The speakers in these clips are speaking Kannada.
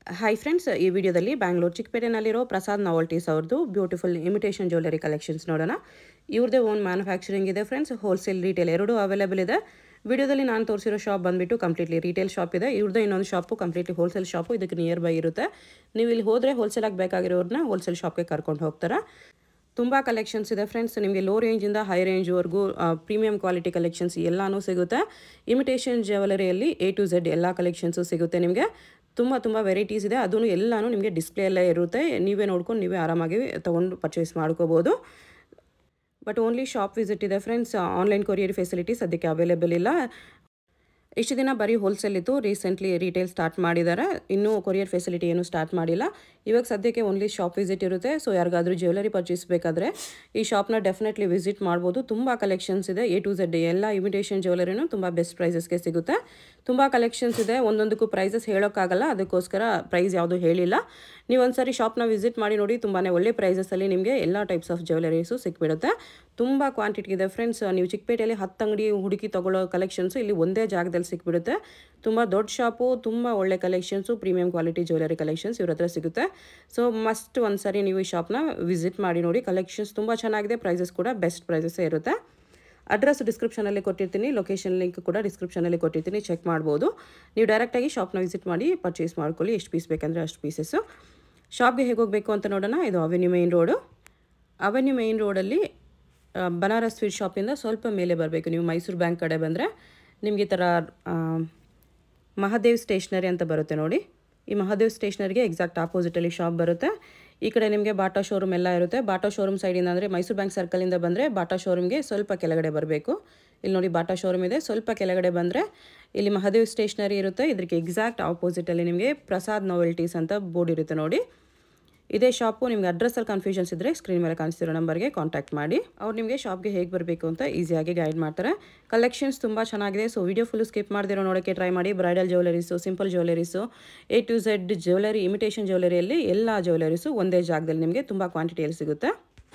ಹಾಯ್ ಫ್ರೆಂಡ್ಸ್ ಈ ವಿಡಿಯೋದಲ್ಲಿ ಬ್ಯಾಂಗ್ಳೂರು ಚಿಕ್ಕಪೇಟೆನಲ್ಲಿರೋ ಪ್ರಸಾದ್ ನಾವಲ್ಟೀಸ್ ಅವ್ರದ್ದು ಬ್ಯೂಟಿಫುಲ್ ಇಮಿಟೇಷನ್ ಜ್ಯುವೆಲರಿ ಕಲೆಕ್ಷನ್ಸ್ ನೋಡೋಣ ಇವ್ರದ್ದೇ ಓನ್ ಮ್ಯಾನುಫ್ಯಾಕ್ಚರಿಂಗ್ ಇದೆ ಫ್ರೆಂಡ್ಸ್ ಹೋಲ್ಸೇಲ್ ರಿಟೇಲ್ ಎರಡೂ ಅವೈಲೇಬಲ್ ಇದೆ ವಿಡಿಯೋದಲ್ಲಿ ನಾನು ತೋರಿಸಿರೋ ಶಾಪ್ ಬಂದುಬಿಟ್ಟು ಕಂಪ್ಲೀಟ್ಲಿ ರಿಟೇಲ್ ಶಾಪ್ ಇದೆ ಇವ್ರದ್ದು ಇನ್ನೊಂದು ಶಾಪು ಕಂಪ್ಲೀಟ್ಲಿ ಹೋಲ್ಸೇಲ್ ಶಾಪು ಇದಕ್ಕೆ ನಿಯರ್ ಬೈ ಇರುತ್ತೆ ನೀವು ಇಲ್ಲಿ ಹೋದರೆ ಹೋಲ್ಸೇಲಾಗಿ ಬೇಕಾಗಿರೋರನ್ನ ಹೋಲ್ಸೇಲ್ ಶಾಪ್ಗೆ ಕರ್ಕೊಂಡು ಹೋಗ್ತಾರೆ ತುಂಬ ಕಲೆಕ್ಷನ್ಸ್ ಇದೆ ಫ್ರೆಂಡ್ಸ್ ನಿಮಗೆ ಲೋ ರೇಂಜಿಂದ ಹೈ ರೇಂಜ್ವರೆಗೂ ಪ್ರೀಮಿಯಂ ಕ್ವಾಲಿಟಿ ಕಲೆಕ್ಷನ್ಸ್ ಎಲ್ಲನೂ ಸಿಗುತ್ತೆ ಇಮಿಟೇಷನ್ ಜ್ಯುವೆಲರಿಯಲ್ಲಿ ಎ ಟು ಝೆಡ್ ಎಲ್ಲ ಕಲೆಕ್ಷನ್ಸು ಸಿಗುತ್ತೆ ನಿಮಗೆ ತುಂಬ ತುಂಬ ವೆರೈಟೀಸ್ ಇದೆ ಅದೂ ಎಲ್ಲನೂ ನಿಮಗೆ ಡಿಸ್ಪ್ಲೇ ಎಲ್ಲ ಇರುತ್ತೆ ನೀವೇ ನೋಡ್ಕೊಂಡು ನೀವೇ ಆರಾಮಾಗಿ ತೊಗೊಂಡು ಪರ್ಚೇಸ್ ಮಾಡ್ಕೋಬೋದು ಬಟ್ ಓನ್ಲಿ ಶಾಪ್ ವಿಸಿಟ್ ಇದೆ ಫ್ರೆಂಡ್ಸ್ ಆನ್ಲೈನ್ ಕೊರಿಯರ್ ಫೆಸಿಲಿಟಿ ಸದ್ಯಕ್ಕೆ ಅವೈಲೇಬಲ್ ಇಲ್ಲ ಇಷ್ಟು ದಿನ ಬರೀ ಹೋಲ್ಸೇಲ್ ಇತ್ತು ರೀಸೆಂಟ್ಲಿ ರಿಟೇಲ್ ಸ್ಟಾರ್ಟ್ ಮಾಡಿದ್ದಾರೆ ಇನ್ನೂ ಕೊರಿಯರ್ ಫೆಸಿಲಿಟಿ ಏನೂ ಸ್ಟಾರ್ಟ್ ಮಾಡಿಲ್ಲ ಇವಾಗ ಸದ್ಯಕ್ಕೆ ಓನ್ಲಿ ಶಾಪ್ ವಿಸಿಟ್ ಇರುತ್ತೆ ಸೊ ಯಾರಿಗಾದ್ರೂ ಜ್ಯುವೆಲರಿ ಪರ್ಚೇಸ್ ಬೇಕಾದರೆ ಈ ಶಾಪ್ನ ಡೆಫಿನೆಟ್ಲಿ ವಿಸಿಟ್ ಮಾಡ್ಬೋದು ತುಂಬ ಕಲೆಕ್ಷನ್ಸ್ ಇದೆ ಎ ಟು ಝೆಡ್ ಎಲ್ಲ ಇಮಿಟೇಷನ್ ಜ್ಯುವೆಲರಿನೂ ತುಂಬ ಬೆಸ್ಟ್ ಪ್ರೈಸಸ್ಗೆ ಸಿಗುತ್ತೆ ತುಂಬ ಕಲೆಕ್ಷನ್ಸ್ ಇದೆ ಒಂದೊಂದಕ್ಕೂ ಪ್ರೈಸಸ್ ಹೇಳೋಕ್ಕಾಗಲ್ಲ ಅದಕ್ಕೋಸ್ಕರ ಪ್ರೈಸ್ ಯಾವುದು ಹೇಳಿಲ್ಲ ನೀವು ಒಂದ್ಸರಿ ಶಾಪ್ನ ವಿಸಿಟ್ ಮಾಡಿ ನೋಡಿ ತುಂಬಾ ಒಳ್ಳೆ ಪ್ರೈಸಸಲ್ಲಿ ನಿಮಗೆ ಎಲ್ಲ ಟೈಪ್ಸ್ ಆಫ್ ಜ್ಯುವೆಲರೀಸು ಸಿಕ್ಬಿಡುತ್ತೆ ತುಂಬ ಕ್ವಾಂಟಿಟಿ ಇದೆ ಫ್ರೆಂಡ್ಸ್ ನೀವು ಚಿಕ್ಕಪೇಟೆಯಲ್ಲಿ ಹತ್ತು ಅಂಗಡಿ ಹುಡುಕಿ ತೊಗೊಳ್ಳೋ ಕಲೆಕ್ಷನ್ಸು ಇಲ್ಲಿ ಒಂದೇ ಜಾಗದಲ್ಲಿ ಸಿಕ್ಬಿಡುತ್ತೆ ತುಂಬ ದೊಡ್ಡ ಶಾಪು ತುಂಬ ಒಳ್ಳೆ collections premium quality jewellery collections ಇವ್ರ ಹತ್ರ ಸಿಗುತ್ತೆ ಸೊ ಮಸ್ಟ್ ಒಂದ್ಸರಿ ನೀವು ಈ ಶಾಪ್ನ ವಿಸಿಟ್ ಮಾಡಿ ನೋಡಿ ಕಲೆಕ್ಷನ್ಸ್ ತುಂಬ ಚೆನ್ನಾಗಿದೆ ಪ್ರೈಸಸ್ ಕೂಡ ಬೆಸ್ಟ್ ಪ್ರೈಸಸ್ಸೇ ಇರುತ್ತೆ ಅಡ್ರೆಸ್ ಡಿಸ್ಕ್ರಿಪ್ಷನಲ್ಲಿ ಕೊಟ್ಟಿರ್ತೀನಿ ಲೊಕೇಶನ್ ಲಿಂಕ್ ಕೂಡ ಡಿಸ್ಕ್ರಿಪ್ಷನಲ್ಲಿ ಕೊಟ್ಟಿರ್ತೀನಿ ಚೆಕ್ ಮಾಡ್ಬೋದು ನೀವು ಡೈರೆಕ್ಟಾಗಿ ಶಾಪ್ನ ವಿಸಿಟ್ ಮಾಡಿ ಪರ್ಚೇಸ್ ಮಾಡ್ಕೊಳ್ಳಿ ಎಷ್ಟು ಪೀಸ್ ಬೇಕಂದರೆ ಅಷ್ಟು ಪೀಸಸ್ಸು ಶಾಪ್ಗೆ ಹೇಗೆ ಹೋಗಬೇಕು ಅಂತ ನೋಡೋಣ ಇದು avenue main road avenue main ರೋಡಲ್ಲಿ ಆ, ಬನಾರಸ್ ಸ್ವೀಟ್ ಶಾಪಿಂದ ಸ್ವಲ್ಪ ಮೇಲೆ ಬರಬೇಕು ನೀವು ಮೈಸೂರು ಬ್ಯಾಂಕ್ ಕಡೆ ಬಂದರೆ ನಿಮಗೆ ಈ ಥರ ಆ, ಮಹಾದೇವ್ ಸ್ಟೇಷ್ನರಿ ಅಂತ ಬರುತ್ತೆ ನೋಡಿ ಈ ಮಹಾದೇವ್ ಸ್ಟೇಷ್ನರಿಗೆ ಎಕ್ಸಾಕ್ಟ್ ಆಪೋಸಿಟಲ್ಲಿ ಶಾಪ್ ಬರುತ್ತೆ ಈ ಕಡೆ ನಿಮಗೆ ಬಾಟಾ ಶೋರೂಮ್ ಎಲ್ಲ ಇರುತ್ತೆ ಬಾಟಾ ಶೋರೂಮ್ ಸೈಡಿಂದ ಅಂದರೆ ಮೈಸೂರು ಬ್ಯಾಂಕ್ ಸರ್ಕಲಿಂದ ಬಂದರೆ ಬಾಟಾ ಶೋರೂಮ್ಗೆ ಸ್ವಲ್ಪ ಕೆಳಗಡೆ ಬರಬೇಕು ಇಲ್ಲಿ ನೋಡಿ ಬಾಟಾ ಶೋರೂಮ್ ಇದೆ ಸ್ವಲ್ಪ ಕೆಳಗಡೆ ಬಂದರೆ ಇಲ್ಲಿ ಮಹಾದೇವ್ ಸ್ಟೇಷ್ನರಿ ಇರುತ್ತೆ ಇದಕ್ಕೆ ಎಕ್ಸಾಕ್ಟ್ ಆಪೋಸಿಟಲ್ಲಿ ನಿಮಗೆ ಪ್ರಸಾದ್ ನೋವೆಲ್ಟೀಸ್ ಅಂತ ಬೋರ್ಡ್ ಇರುತ್ತೆ ನೋಡಿ ಇದೇ ಶಾಪು ನಿಮ್ಗೆ ಅಡ್ರೆಸ್ಸಲ್ಲಿ ಕನ್ಫ್ಯೂಷನ್ಸ್ ಇದ್ದರೆ ಸ್ಕ್ರೀನ್ ಮೇಲೆ ಕಾಣಿಸ್ತಿರೋ ನಂಬರ್ಗೆ ಕಾಂಟ್ಯಾಕ್ಟ್ ಮಾಡಿ ಅವ್ರು ನಿಮಗೆ ಶಾಪ್ಗೆ ಹೇಗೆ ಬರಬೇಕು ಅಂತ ಈಸಿಯಾಗಿ ಗೈಡ್ ಮಾಡ್ತಾರೆ ಕಲೆಕ್ಷನ್ಸ್ ತುಂಬ ಚೆನ್ನಾಗಿದೆ ಸೊ ವಿಡಿಯೋ ಫುಲ್ ಸ್ಕಿಪ್ ಮಾಡ್ದಿರೋ ನೋಡೋಕ್ಕೆ ಟ್ರೈ ಮಾಡಿ bridal jewelleries simple jewelleries A to Z jewellery imitation ಜ್ಯುವೆಲರಿಯಲ್ಲಿ ಎಲ್ಲ ಜ್ಯುವೆಲರೀಸು ಒಂದೇ ಜಾಗದಲ್ಲಿ ನಿಮಗೆ ತುಂಬ ಕ್ವಾಂಟಿಟಿಯಲ್ಲಿ ಸಿಗುತ್ತೆ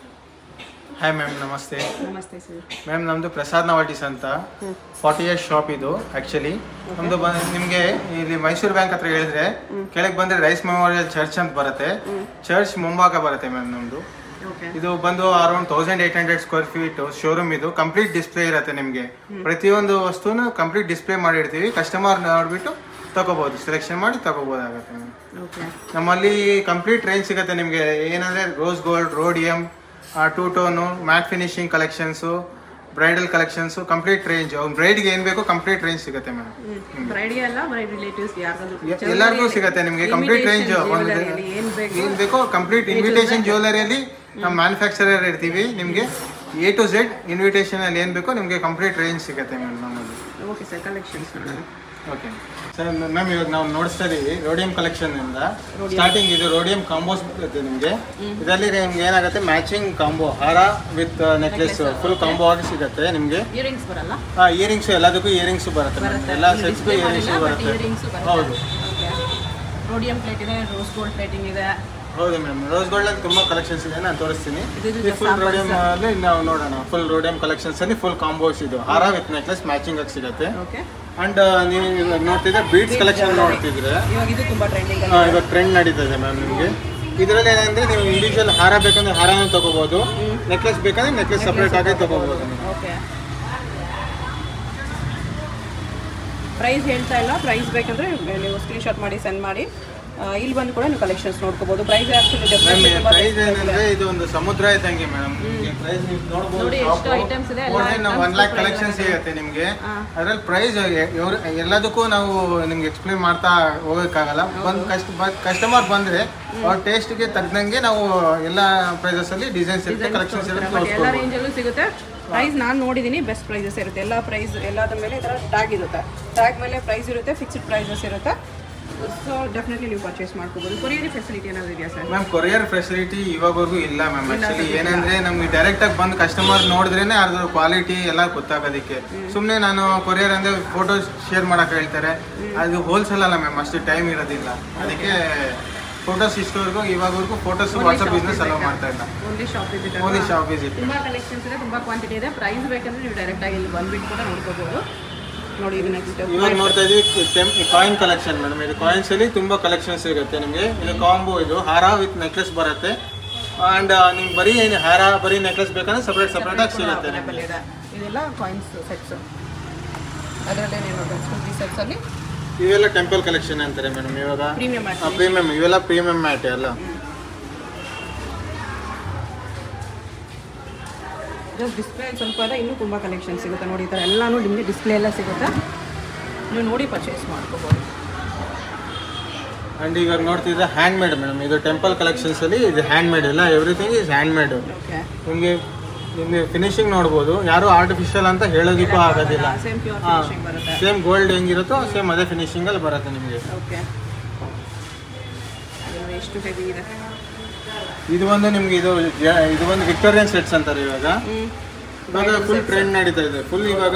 ಹಾಯ್ ಮ್ಯಾಮ್ ನಮಸ್ತೆ ನಮಸ್ತೆ ಸರ್ ಮ್ಯಾಮ್ ನಮ್ಮದು ಪ್ರಸಾದ್ ನವಾಟೀಸ್ ಅಂತ ಫಾರ್ಟಿ ಇಯರ್ಸ್ ಶಾಪ್ ಇದು ಆ್ಯಕ್ಚುಲಿ ನಮ್ಮದು ಬ ನಿಮಗೆ ಇಲ್ಲಿ ಮೈಸೂರು ಬ್ಯಾಂಕ್ ಹತ್ರ ಹೇಳಿದ್ರೆ ಕೆಳಗೆ ಬಂದರೆ ರೈಸ್ ಮೆಮೋರಿಯಲ್ ಚರ್ಚ್ ಅಂತ ಬರುತ್ತೆ ಚರ್ಚ್ ಮುಂಭಾಗ ಬರುತ್ತೆ ಮ್ಯಾಮ್ ನಮ್ಮದು ಓಕೆ ಇದು ಬಂದು around thousand eight hundred square feet showroom ಇದು ಕಂಪ್ಲೀಟ್ ಡಿಸ್ಪ್ಲೇ ಇರುತ್ತೆ ನಿಮಗೆ ಪ್ರತಿಯೊಂದು ವಸ್ತುನು ಕಂಪ್ಲೀಟ್ ಡಿಸ್ಪ್ಲೇ ಮಾಡಿರ್ತೀವಿ ಕಸ್ಟಮರ್ ನೋಡ್ಬಿಟ್ಟು ತಗೋಬಹುದು ಸೆಲೆಕ್ಷನ್ ಮಾಡಿ ತಗೋಬೋದಾಗುತ್ತೆ ಮ್ಯಾಮ್ ಓಕೆ ನಮ್ಮಲ್ಲಿ ಕಂಪ್ಲೀಟ್ ರೇಂಜ್ ಸಿಗುತ್ತೆ ನಿಮಗೆ ಏನಂದ್ರೆ rose gold rhodium two tone matte finishing collections bridal collections complete range ಬ್ರೈಡ್ಗೆ ಏನು ಬೇಕೋ ಕಂಪ್ಲೀಟ್ ರೇಂಜ್ ಸಿಗುತ್ತೆ ಮೇಡಮ್ ಬ್ರೈಡಿ ಅಲ್ಲ ಬ್ರೈಡ್ ರಿಲೇಟಿವ್ಸ್ ಯಾರಿಗಾದ್ರೂ ಎಲ್ಲರಿಗೂ ಸಿಗುತ್ತೆ ನಿಮಗೆ ಕಂಪ್ಲೀಟ್ ರೇಂಜ್ ಒಂದು ಏನು ಬೇಕು ಏನು ಬೇಕೋ ಕಂಪ್ಲೀಟ್ ಇನ್ವಿಟೇಷನ್ ಜ್ಯುವೆಲರಿಯಲ್ಲಿ ನಮ್ಮ ಮ್ಯಾನುಫ್ಯಾಕ್ಚರರ್ ಇರ್ತೀವಿ ನಿಮಗೆ ಎ ಟು ಝೆಡ್ ಇನ್ವಿಟೇಷನ್ ಅಲ್ಲಿ ಏನು ಬೇಕೋ ನಿಮಗೆ ಕಂಪ್ಲೀಟ್ ರೇಂಜ್ ಸಿಗುತ್ತೆ ಮ್ಯಾಮ್ ನಮ್ಮಲ್ಲಿ ಓಕೆ ಸರ್ ಕಲೆಕ್ಷನ್ಸ್ ನೋಡೋಣ ಓಕೆ ಸರ್ ಮ್ಯಾಮ್ ಇವಾಗ ನಾವು ನೋಡಿಸ್ತಾ ಇದೀವಿ ರೋಡಿಯಂ ಕಲೆಕ್ಷನ್ ಇಂದ ಸ್ಟಾರ್ಟಿಂಗ್ ಇದು ರೋಡಿಯಂ ಕಾಂಬೋಸ್ ಬರುತ್ತೆ ನಿಮಗೆ ಇದರಲ್ಲಿ ನಿಮ್ಗೆ ಏನಾಗುತ್ತೆ ಮ್ಯಾಚಿಂಗ್ ಕಾಂಬೋ ಹಾರ ವಿತ್ ನೆಕ್ಲೆಸ್ ಫುಲ್ ಕಾಂಬೋ ಆಗಿ ಸಿಗುತ್ತೆ ನಿಮಗೆ ಇಯರಿಂಗ್ಸ್ ಬರಲ್ಲ ಇಯರಿಂಗ್ಸ್ ಎಲ್ಲದಕ್ಕೂ ಇಯರಿಂಗ್ಸ್ ಬರುತ್ತೆ ma'am. ಎಲ್ಲ ಸೆಟ್ಸ್ಗೂ ಇಯರಿಂಗ್ಸ್ ಬರುತ್ತೆ ಹೌದು ರೋಡಿಯಂ ಪ್ಲೇಟ್ ಇದೆ ರೋಸ್ ಗೋಲ್ಡ್ ಪ್ಲೇಟಿಂಗ್ ಇದೆ ಹೌದು ಮ್ಯಾಮ್ ರೋಸ್ ಗೋಲ್ಡ್ ಅಲ್ಲಿ ತುಂಬಾ ಕಲೆಕ್ಷನ್ಸ್ ಇದೆ ನಾನು ತೋರಿಸ್ತೀನಿ ಇದು ಈ ಫುಲ್ ರೋಡಿಯಂ ಅಲ್ಲಿ ನಾವು ನೋಡೋಣ ಫುಲ್ ರೋಡಿಯಂ ಕಲೆಕ್ಷನ್ಸ್ ಅಲ್ಲಿ ಫುಲ್ ಕಾಂಬೋಸ್ ಇದು ಹಾರ ವಿತ್ ನೆಕ್ಲೆಸ್ ಮ್ಯಾಚಿಂಗ್ ಆಗಿ ಸಿಗುತ್ತೆ ಓಕೆ ಅಂಡ್ ನೀವು ಇವಾಗ ನೋಡ್ತಿದ್ರೆ ಬೀಡ್ಸ್ ಕಲೆಕ್ಷನ್ ನೋಡ್ತಿದ್ರೆ ಇವಾಗ ಇದು ತುಂಬಾ ಟ್ರೆಂಡಿಂಗ್ ಆ, ಇವಾಗ ಟ್ರೆಂಡ್ ನಡೀತಾ ಇದೆ ಮ್ಯಾಮ್ ನಿಮಗೆ ಇದರಲ್ಲಿ ಏನಂದ್ರೆ ನೀವು ಇಂಡಿವಿಜುವಲ್ ಹಾರ ಬೇಕಂದ್ರೆ ಹಾರನೂ ತಗೋಬಹುದು ನೆಕ್ಲೆಸ್ ಬೇಕಂದ್ರೆ ನೆಕ್ಲೆಸ್ ಸಪ್ರೇಟ್ ಆಗಿ ತಗೋಬಹುದು ಓಕೆ ಪ್ರೈಸ್ ಹೇಳ್ತಾ ಇಲ್ಲ ಪ್ರೈಸ್ ಬೇಕಂದ್ರೆ ನೀವು ಸ್ಕ್ರೀನ್ಶಾಟ್ ಮಾಡಿ ಸೆಂಡ್ ಮಾಡಿ ಆ, ಇಲ್ಲಿ ಬಂದು ಕೂಡ ನೀವು ಕಲೆಕ್ಷನ್ಸ್ ನೋಡ್ಕೋಬಹುದು ಪ್ರೈಸ್ ಆಕ್ಚುಲಿ ಮ್ಯಾಮ್ ಪ್ರೈಸ್ ಏನಂದ್ರೆ ಇದು ಒಂದು ಸಮುದ್ರ ಇದ್ದಂಗೆ ಮೇಡಮ್ ಪ್ರೈಸ್ ನೀವು ನೋಡಬಹುದು ನೋಡಿ ಎಷ್ಟು items ಇದೆ, ಎಲ್ಲ ಒನ್ ಲ್ಯಾಕ್ ಕಲೆಕ್ಷನ್ ಸಿಗುತ್ತೆ ನಿಮಗೆ ಅದ್ರಲ್ಲಿ ಪ್ರೈಸ್ ಎಲ್ಲದಕ್ಕೂ ನಾವು ನಿಮ್ಗೆ ಎಕ್ಸ್ಪ್ಲೇನ್ ಮಾಡ್ತಾ ಹೋಗೋಕ್ಕಾಗಲ್ಲ ಬಂದು ಕಸ್ಟ್ ಕಸ್ಟಮರ್ ಬಂದ್ರೆ ಅವ್ರ ಟೇಸ್ಟ್ಗೆ ತಕ್ಕಂಗೆ ನಾವು ಎಲ್ಲ ಪ್ರೈಸಸ್ ಅಲ್ಲಿ ಡಿಸೈನ್ಸ್ ಇರುತ್ತೆ ಕಲೆಕ್ಷನ್ಸ್ ಇರುತ್ತೆ ಬಟ್ ಎಲ್ಲ ತೋರಿಸ್ಕೊಡ್ಬೋದು ರೇಂಜಲ್ಲೂ ಸಿಗುತ್ತೆ ಪ್ರೈಸ್ ನಾನು ನೋಡಿದ್ದೀನಿ ಬೆಸ್ಟ್ ಪ್ರೈಸಸ್ ಇರುತ್ತೆ ಎಲ್ಲ ಪ್ರೈಸ್ ಎಲ್ಲದ ಮೇಲೆ ಈ ಥರ ಟ್ಯಾಗ್ ಇರುತ್ತೆ ಟ್ಯಾಗ್ ಮೇಲೆ ಪ್ರೈಸ್ ಇರುತ್ತೆ ಫಿಕ್ಸ್ಡ್ ಪ್ರೈಸಸ್ ಇರುತ್ತೆ ಸೊ ಡೆಫಿನೆಟ್ಲಿ ನೀವು ಪರ್ಚೇಸ್ ಮಾಡ್ಕೋಬೋದು ಕೊರಿಯರಿ ಫೆಸಿಲಿಟಿ ಏನಾದ್ರು ಇದೆಯಾ ಸರ್ ಮ್ಯಾಮ್ ಕೊರಿಯರ್ ಫೆಸಿಲಿಟಿ ಇವಾಗವರೆಗೂ ಇಲ್ಲ ಮ್ಯಾಮ್ ಆಕ್ಚುಲಿ ಏನಂದ್ರೆ ನಮ್ಗೆ ಡೈರೆಕ್ಟ್ ಆಗಿ ಬಂದು ಕಸ್ಟಮರ್ ನೋಡಿದ್ರೇನೆ ಅದ್ರ ಕ್ವಾಲಿಟಿ ಎಲ್ಲ ಗೊತ್ತಾಗೋದಕ್ಕೆ ಸುಮ್ಮನೆ ನಾನು ಕೊರಿಯರ್ ಅಂದ್ರೆ ಫೋಟೋ ಶೇರ್ ಮಾಡಕ್ ಹೇಳ್ತಾರೆ ಅದು ಹೋಲ್ಸೇಲ್ ಅಲ್ಲ ಮ್ಯಾಮ್ ಅಷ್ಟು ಟೈಮ್ ಇರೋದಿಲ್ಲ ಅದಕ್ಕೆ ಫೋಟೋಸ್ ಇಷ್ಟವರೆಗೂ ಇವಾಗವರೆಗೂ ಫೋಟೋಸ್ ವಾಟ್ಸಪ್ ಬಿಸ್ನೆಸ್ ಅಲೋ ಮಾಡ್ತಾ ಇಲ್ಲ only shop visit only shop visit ತುಂಬಾ ಕಲೆಕ್ಷನ್ಸ್ ಇದೆ ತುಂಬಾ ಕ್ವಾಂಟಿಟಿ ಇದೆ ಪ್ರೈಸ್ ಬೇಕಂದ್ರೆ ನೀವು ಡೈರೆಕ್ಟ್ ಆಗಿ ಇಲ್ಲಿ ಬಂದ್ಬಿಟ್ಟು ಕೂಡ ನೋಡ್ಕೋಬಹುದು ನೋಡಿ ಇದು ನೆಕ್ಸ್ಟ್ ಇವಾಗ ನೋಡ್ತಾ ಇದೀವಿ ಕಾಯಿನ್ ಕಲೆಕ್ಷನ್ ಮೇಡಮ್ ಇದು ಕಾಯಿನ್ಸ್ ಅಲ್ಲಿ ತುಂಬಾ ಕಲೆಕ್ಷನ್ ಸಿಗುತ್ತೆ ನಿಮಗೆ ಇದು ಕಾಂಬೋ ಇದು ಹಾರ ವಿತ್ ನೆಕ್ಲೆಸ್ ಬರುತ್ತೆ ಅಂಡ್ ನಿಮ್ಗೆ ಬರೀ ಏನು ಹಾರ ಬರೀ ನೆಕ್ಲೆಸ್ ಬೇಕಂದ್ರೆ ಸಪ್ರೇಟ್ ಸಪ್ರೇಟ್ ಆಗಿ ಸಿಗುತ್ತೆ ನಿಮ್ಗೆ ಅವೈಲೇಬಲ್ ಇದೆ ಇದೆಲ್ಲ ಕಾಯಿನ್ಸ್ ಸೆಟ್ಸ್ ಅದರಲ್ಲೇ ನೀವು ತ್ರೀ ಸೆಟ್ಸಲ್ಲಿ ಇವೆಲ್ಲ ಟೆಂಪಲ್ ಕಲೆಕ್ಷನ್ ಅಂತಾರೆ ಮೇಡಮ್ ಇವಾಗ ಪ್ರೀಮಿಯಂ ಪ್ರೀಮಿಯಂ ಇವೆಲ್ಲ ಪ್ರೀಮಿಯಂ ಮ್ಯಾಟ್ ಎಲ್ಲ ಜಸ್ಟ್ ಡಿಸ್ಪ್ಲೇ ಸ್ವಲ್ಪ ಇದೆ ಇನ್ನೂ ತುಂಬ ಕಲೆಕ್ಷನ್ ಸಿಗುತ್ತೆ ನೋಡಿ ಈ ಥರ ಎಲ್ಲನೂ ನಿಮಗೆ ಡಿಸ್ಪ್ಲೇ ಎಲ್ಲ ಸಿಗುತ್ತೆ ನೀವು ನೋಡಿ ಪರ್ಚೇಸ್ ಮಾಡ್ಕೋಬೋದು ಅಂಡ್ ಇವಾಗ ನೋಡ್ತಿದ್ರೆ ಹ್ಯಾಂಡ್ ಮೇಡ್ ಮೇಡಮ್ ಇದು ಟೆಂಪಲ್ ಕಲೆಕ್ಷನ್ಸ್ ಅಲ್ಲಿ ಇದು ಹ್ಯಾಂಡ್ ಮೇಡ್ ಎಲ್ಲ everything is handmade okay ನಿಮಗೆ ನಿಮಗೆ ಫಿನಿಶಿಂಗ್ ನೋಡ್ಬೋದು ಯಾರು ಆರ್ಟಿಫಿಷಿಯಲ್ ಅಂತ ಹೇಳೋದಕ್ಕೂ ಆಗೋದಿಲ್ಲ ಸೇಮ್ ಪ್ಯೂರ್ ಹಾ. ಫಿನಿಶಿಂಗ್ ಬರುತ್ತೆ ಸೇಮ್ ಗೋಲ್ಡ್ ಹೆಂಗಿರುತ್ತೋ ಸೇಮ್ ಅದೇ ಫಿನಿಶಿಂಗ್ ಅಲ್ಲಿ ಬರುತ್ತೆ ನಿಮಗೆ ಓಕೆ ಎಷ್ಟು ಹೆವಿ ಇದೆ ಇದು ಒಂದು ನಿಮ್ಗೆ ಇದು ಜ- ಇದು ಒಂದು ವಿಕ್ಟೋರಿಯನ್ ಸೆಟ್ಸ್ ಅಂತಾರೆ ಇವಾಗ ಹ್ಞೂ ಇವಾಗ ಫುಲ್ ಟ್ರೆಂಡ್ ನಡೀತಾ ಇದೆ ಫುಲ್ ಇವಾಗ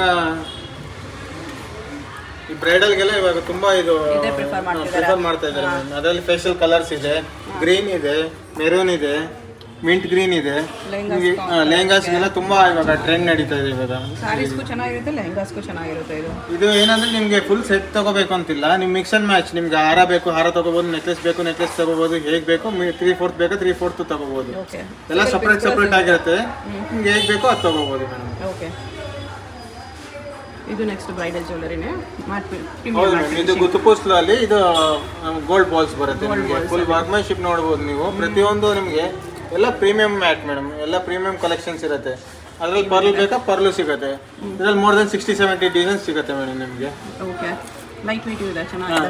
ಈ ಬ್ರೈಡಲ್ಗೆಲ್ಲ ಇವಾಗ ತುಂಬಾ ಇದು ಇದೇ prefer ಮಾಡ್ತಿದ್ದಾರೆ. ಪ್ರಿಫರ್ ಮಾಡ್ತಾ ಇದ್ದಾರೆ ಅದರಲ್ಲಿ ಫೇಶಿಯಲ್ ಕಲರ್ಸ್ ಇದೆ ಗ್ರೀನ್ ಇದೆ ಮೆರೂನ್ ಇದೆ ಮಿಂಟ್ ಗ್ರೀನ್ ಇದೆ ಲೆಹಂಗಾಸ್ ಲೆಹಂಗಾಸ್ಗೆಲ್ಲ ತುಂಬಾ ಇವಾಗ ಟ್ರೆಂಡ್ ನಡೀತಾ ಇದೆ ಇವಾಗ ಸ್ಯಾರೀಸ್ಗೂ ಚೆನ್ನಾಗಿರುತ್ತೆ ಲೆಹಂಗಾಸ್ಗೂ ಚೆನ್ನಾಗಿರುತ್ತೆ ಇದು ಇದು ಏನಂದ್ರೆ ನಿಮ್ಗೆ ಫುಲ್ ಸೆಟ್ ತಗೋಬೇಕು ಅಂತಿಲ್ಲ ನಿಮ್ ಮಿಕ್ಸ್ ಅಂಡ್ ಮ್ಯಾಚ್ ನಿಮ್ಗೆ ಹಾರ ಬೇಕು ಹಾರ ತಗೋಬಹುದು ನೆಕ್ಲೆಸ್ ಬೇಕು ನೆಕ್ಲೆಸ್ ತಗೋಬಹುದು ಹೇಗ್ ಬೇಕು ತ್ರೀ ಫೋರ್ತ್ ಬೇಕು ತ್ರೀ ಫೋರ್ತ್ ತಗೋಬಹುದು ಓಕೆ ಎಲ್ಲ ಸಪ್ರೇಟ್ ಸಪ್ರೇಟ್ ಆಗಿರುತ್ತೆ ನಿಮ್ಗೆ ಹೇಗ್ ಬೇಕೋ ಅದು ತಗೋಬಹುದು ಮೇಡಮ್ ಓಕೆ ಇದು ನೆಕ್ಸ್ಟ್ ಬ್ರೈಡಲ್ ಜ್ಯುವೆಲರಿನೇ ಹೌದು ಮೇಡಮ್ ಇದು ಗುತ್ತುಪೋಸ್ಲು ಅಲ್ಲಿ ಇದು ಗೋಲ್ಡ್ ಬಾಲ್ಸ್ ಬರುತ್ತೆ ನಿಮಗೆ ಫುಲ್ ವರ್ಕ್ಮನ್ಶಿಪ್ ನೋಡ್ಬೋದು ನೀವು ಪ್ರತಿಯೊಂದು ನಿಮಗೆ ಎಲ್ಲ ಪ್ರೀಮಿಯಂ ಮ್ಯಾಟ್ ಮೇಡಮ್ ಎಲ್ಲ ಪ್ರೀಮಿಯಂ ಕಲೆಕ್ಷನ್ಸ್ ಇರುತ್ತೆ ಅದ್ರಲ್ಲಿ ಪರ್ಲ್ ಬೇಕಾ ಪರ್ಲು ಸಿಗುತ್ತೆ ಇದ್ರಲ್ಲಿ more than sixty seventy designs ಸಿಗುತ್ತೆ ಮೇಡಮ್ ನಿಮಗೆ ಓಕೆ ಲೈಟ್ ವೆಯ್ಟ್ ಇದೆ ಚೆನ್ನಾಗಿದೆ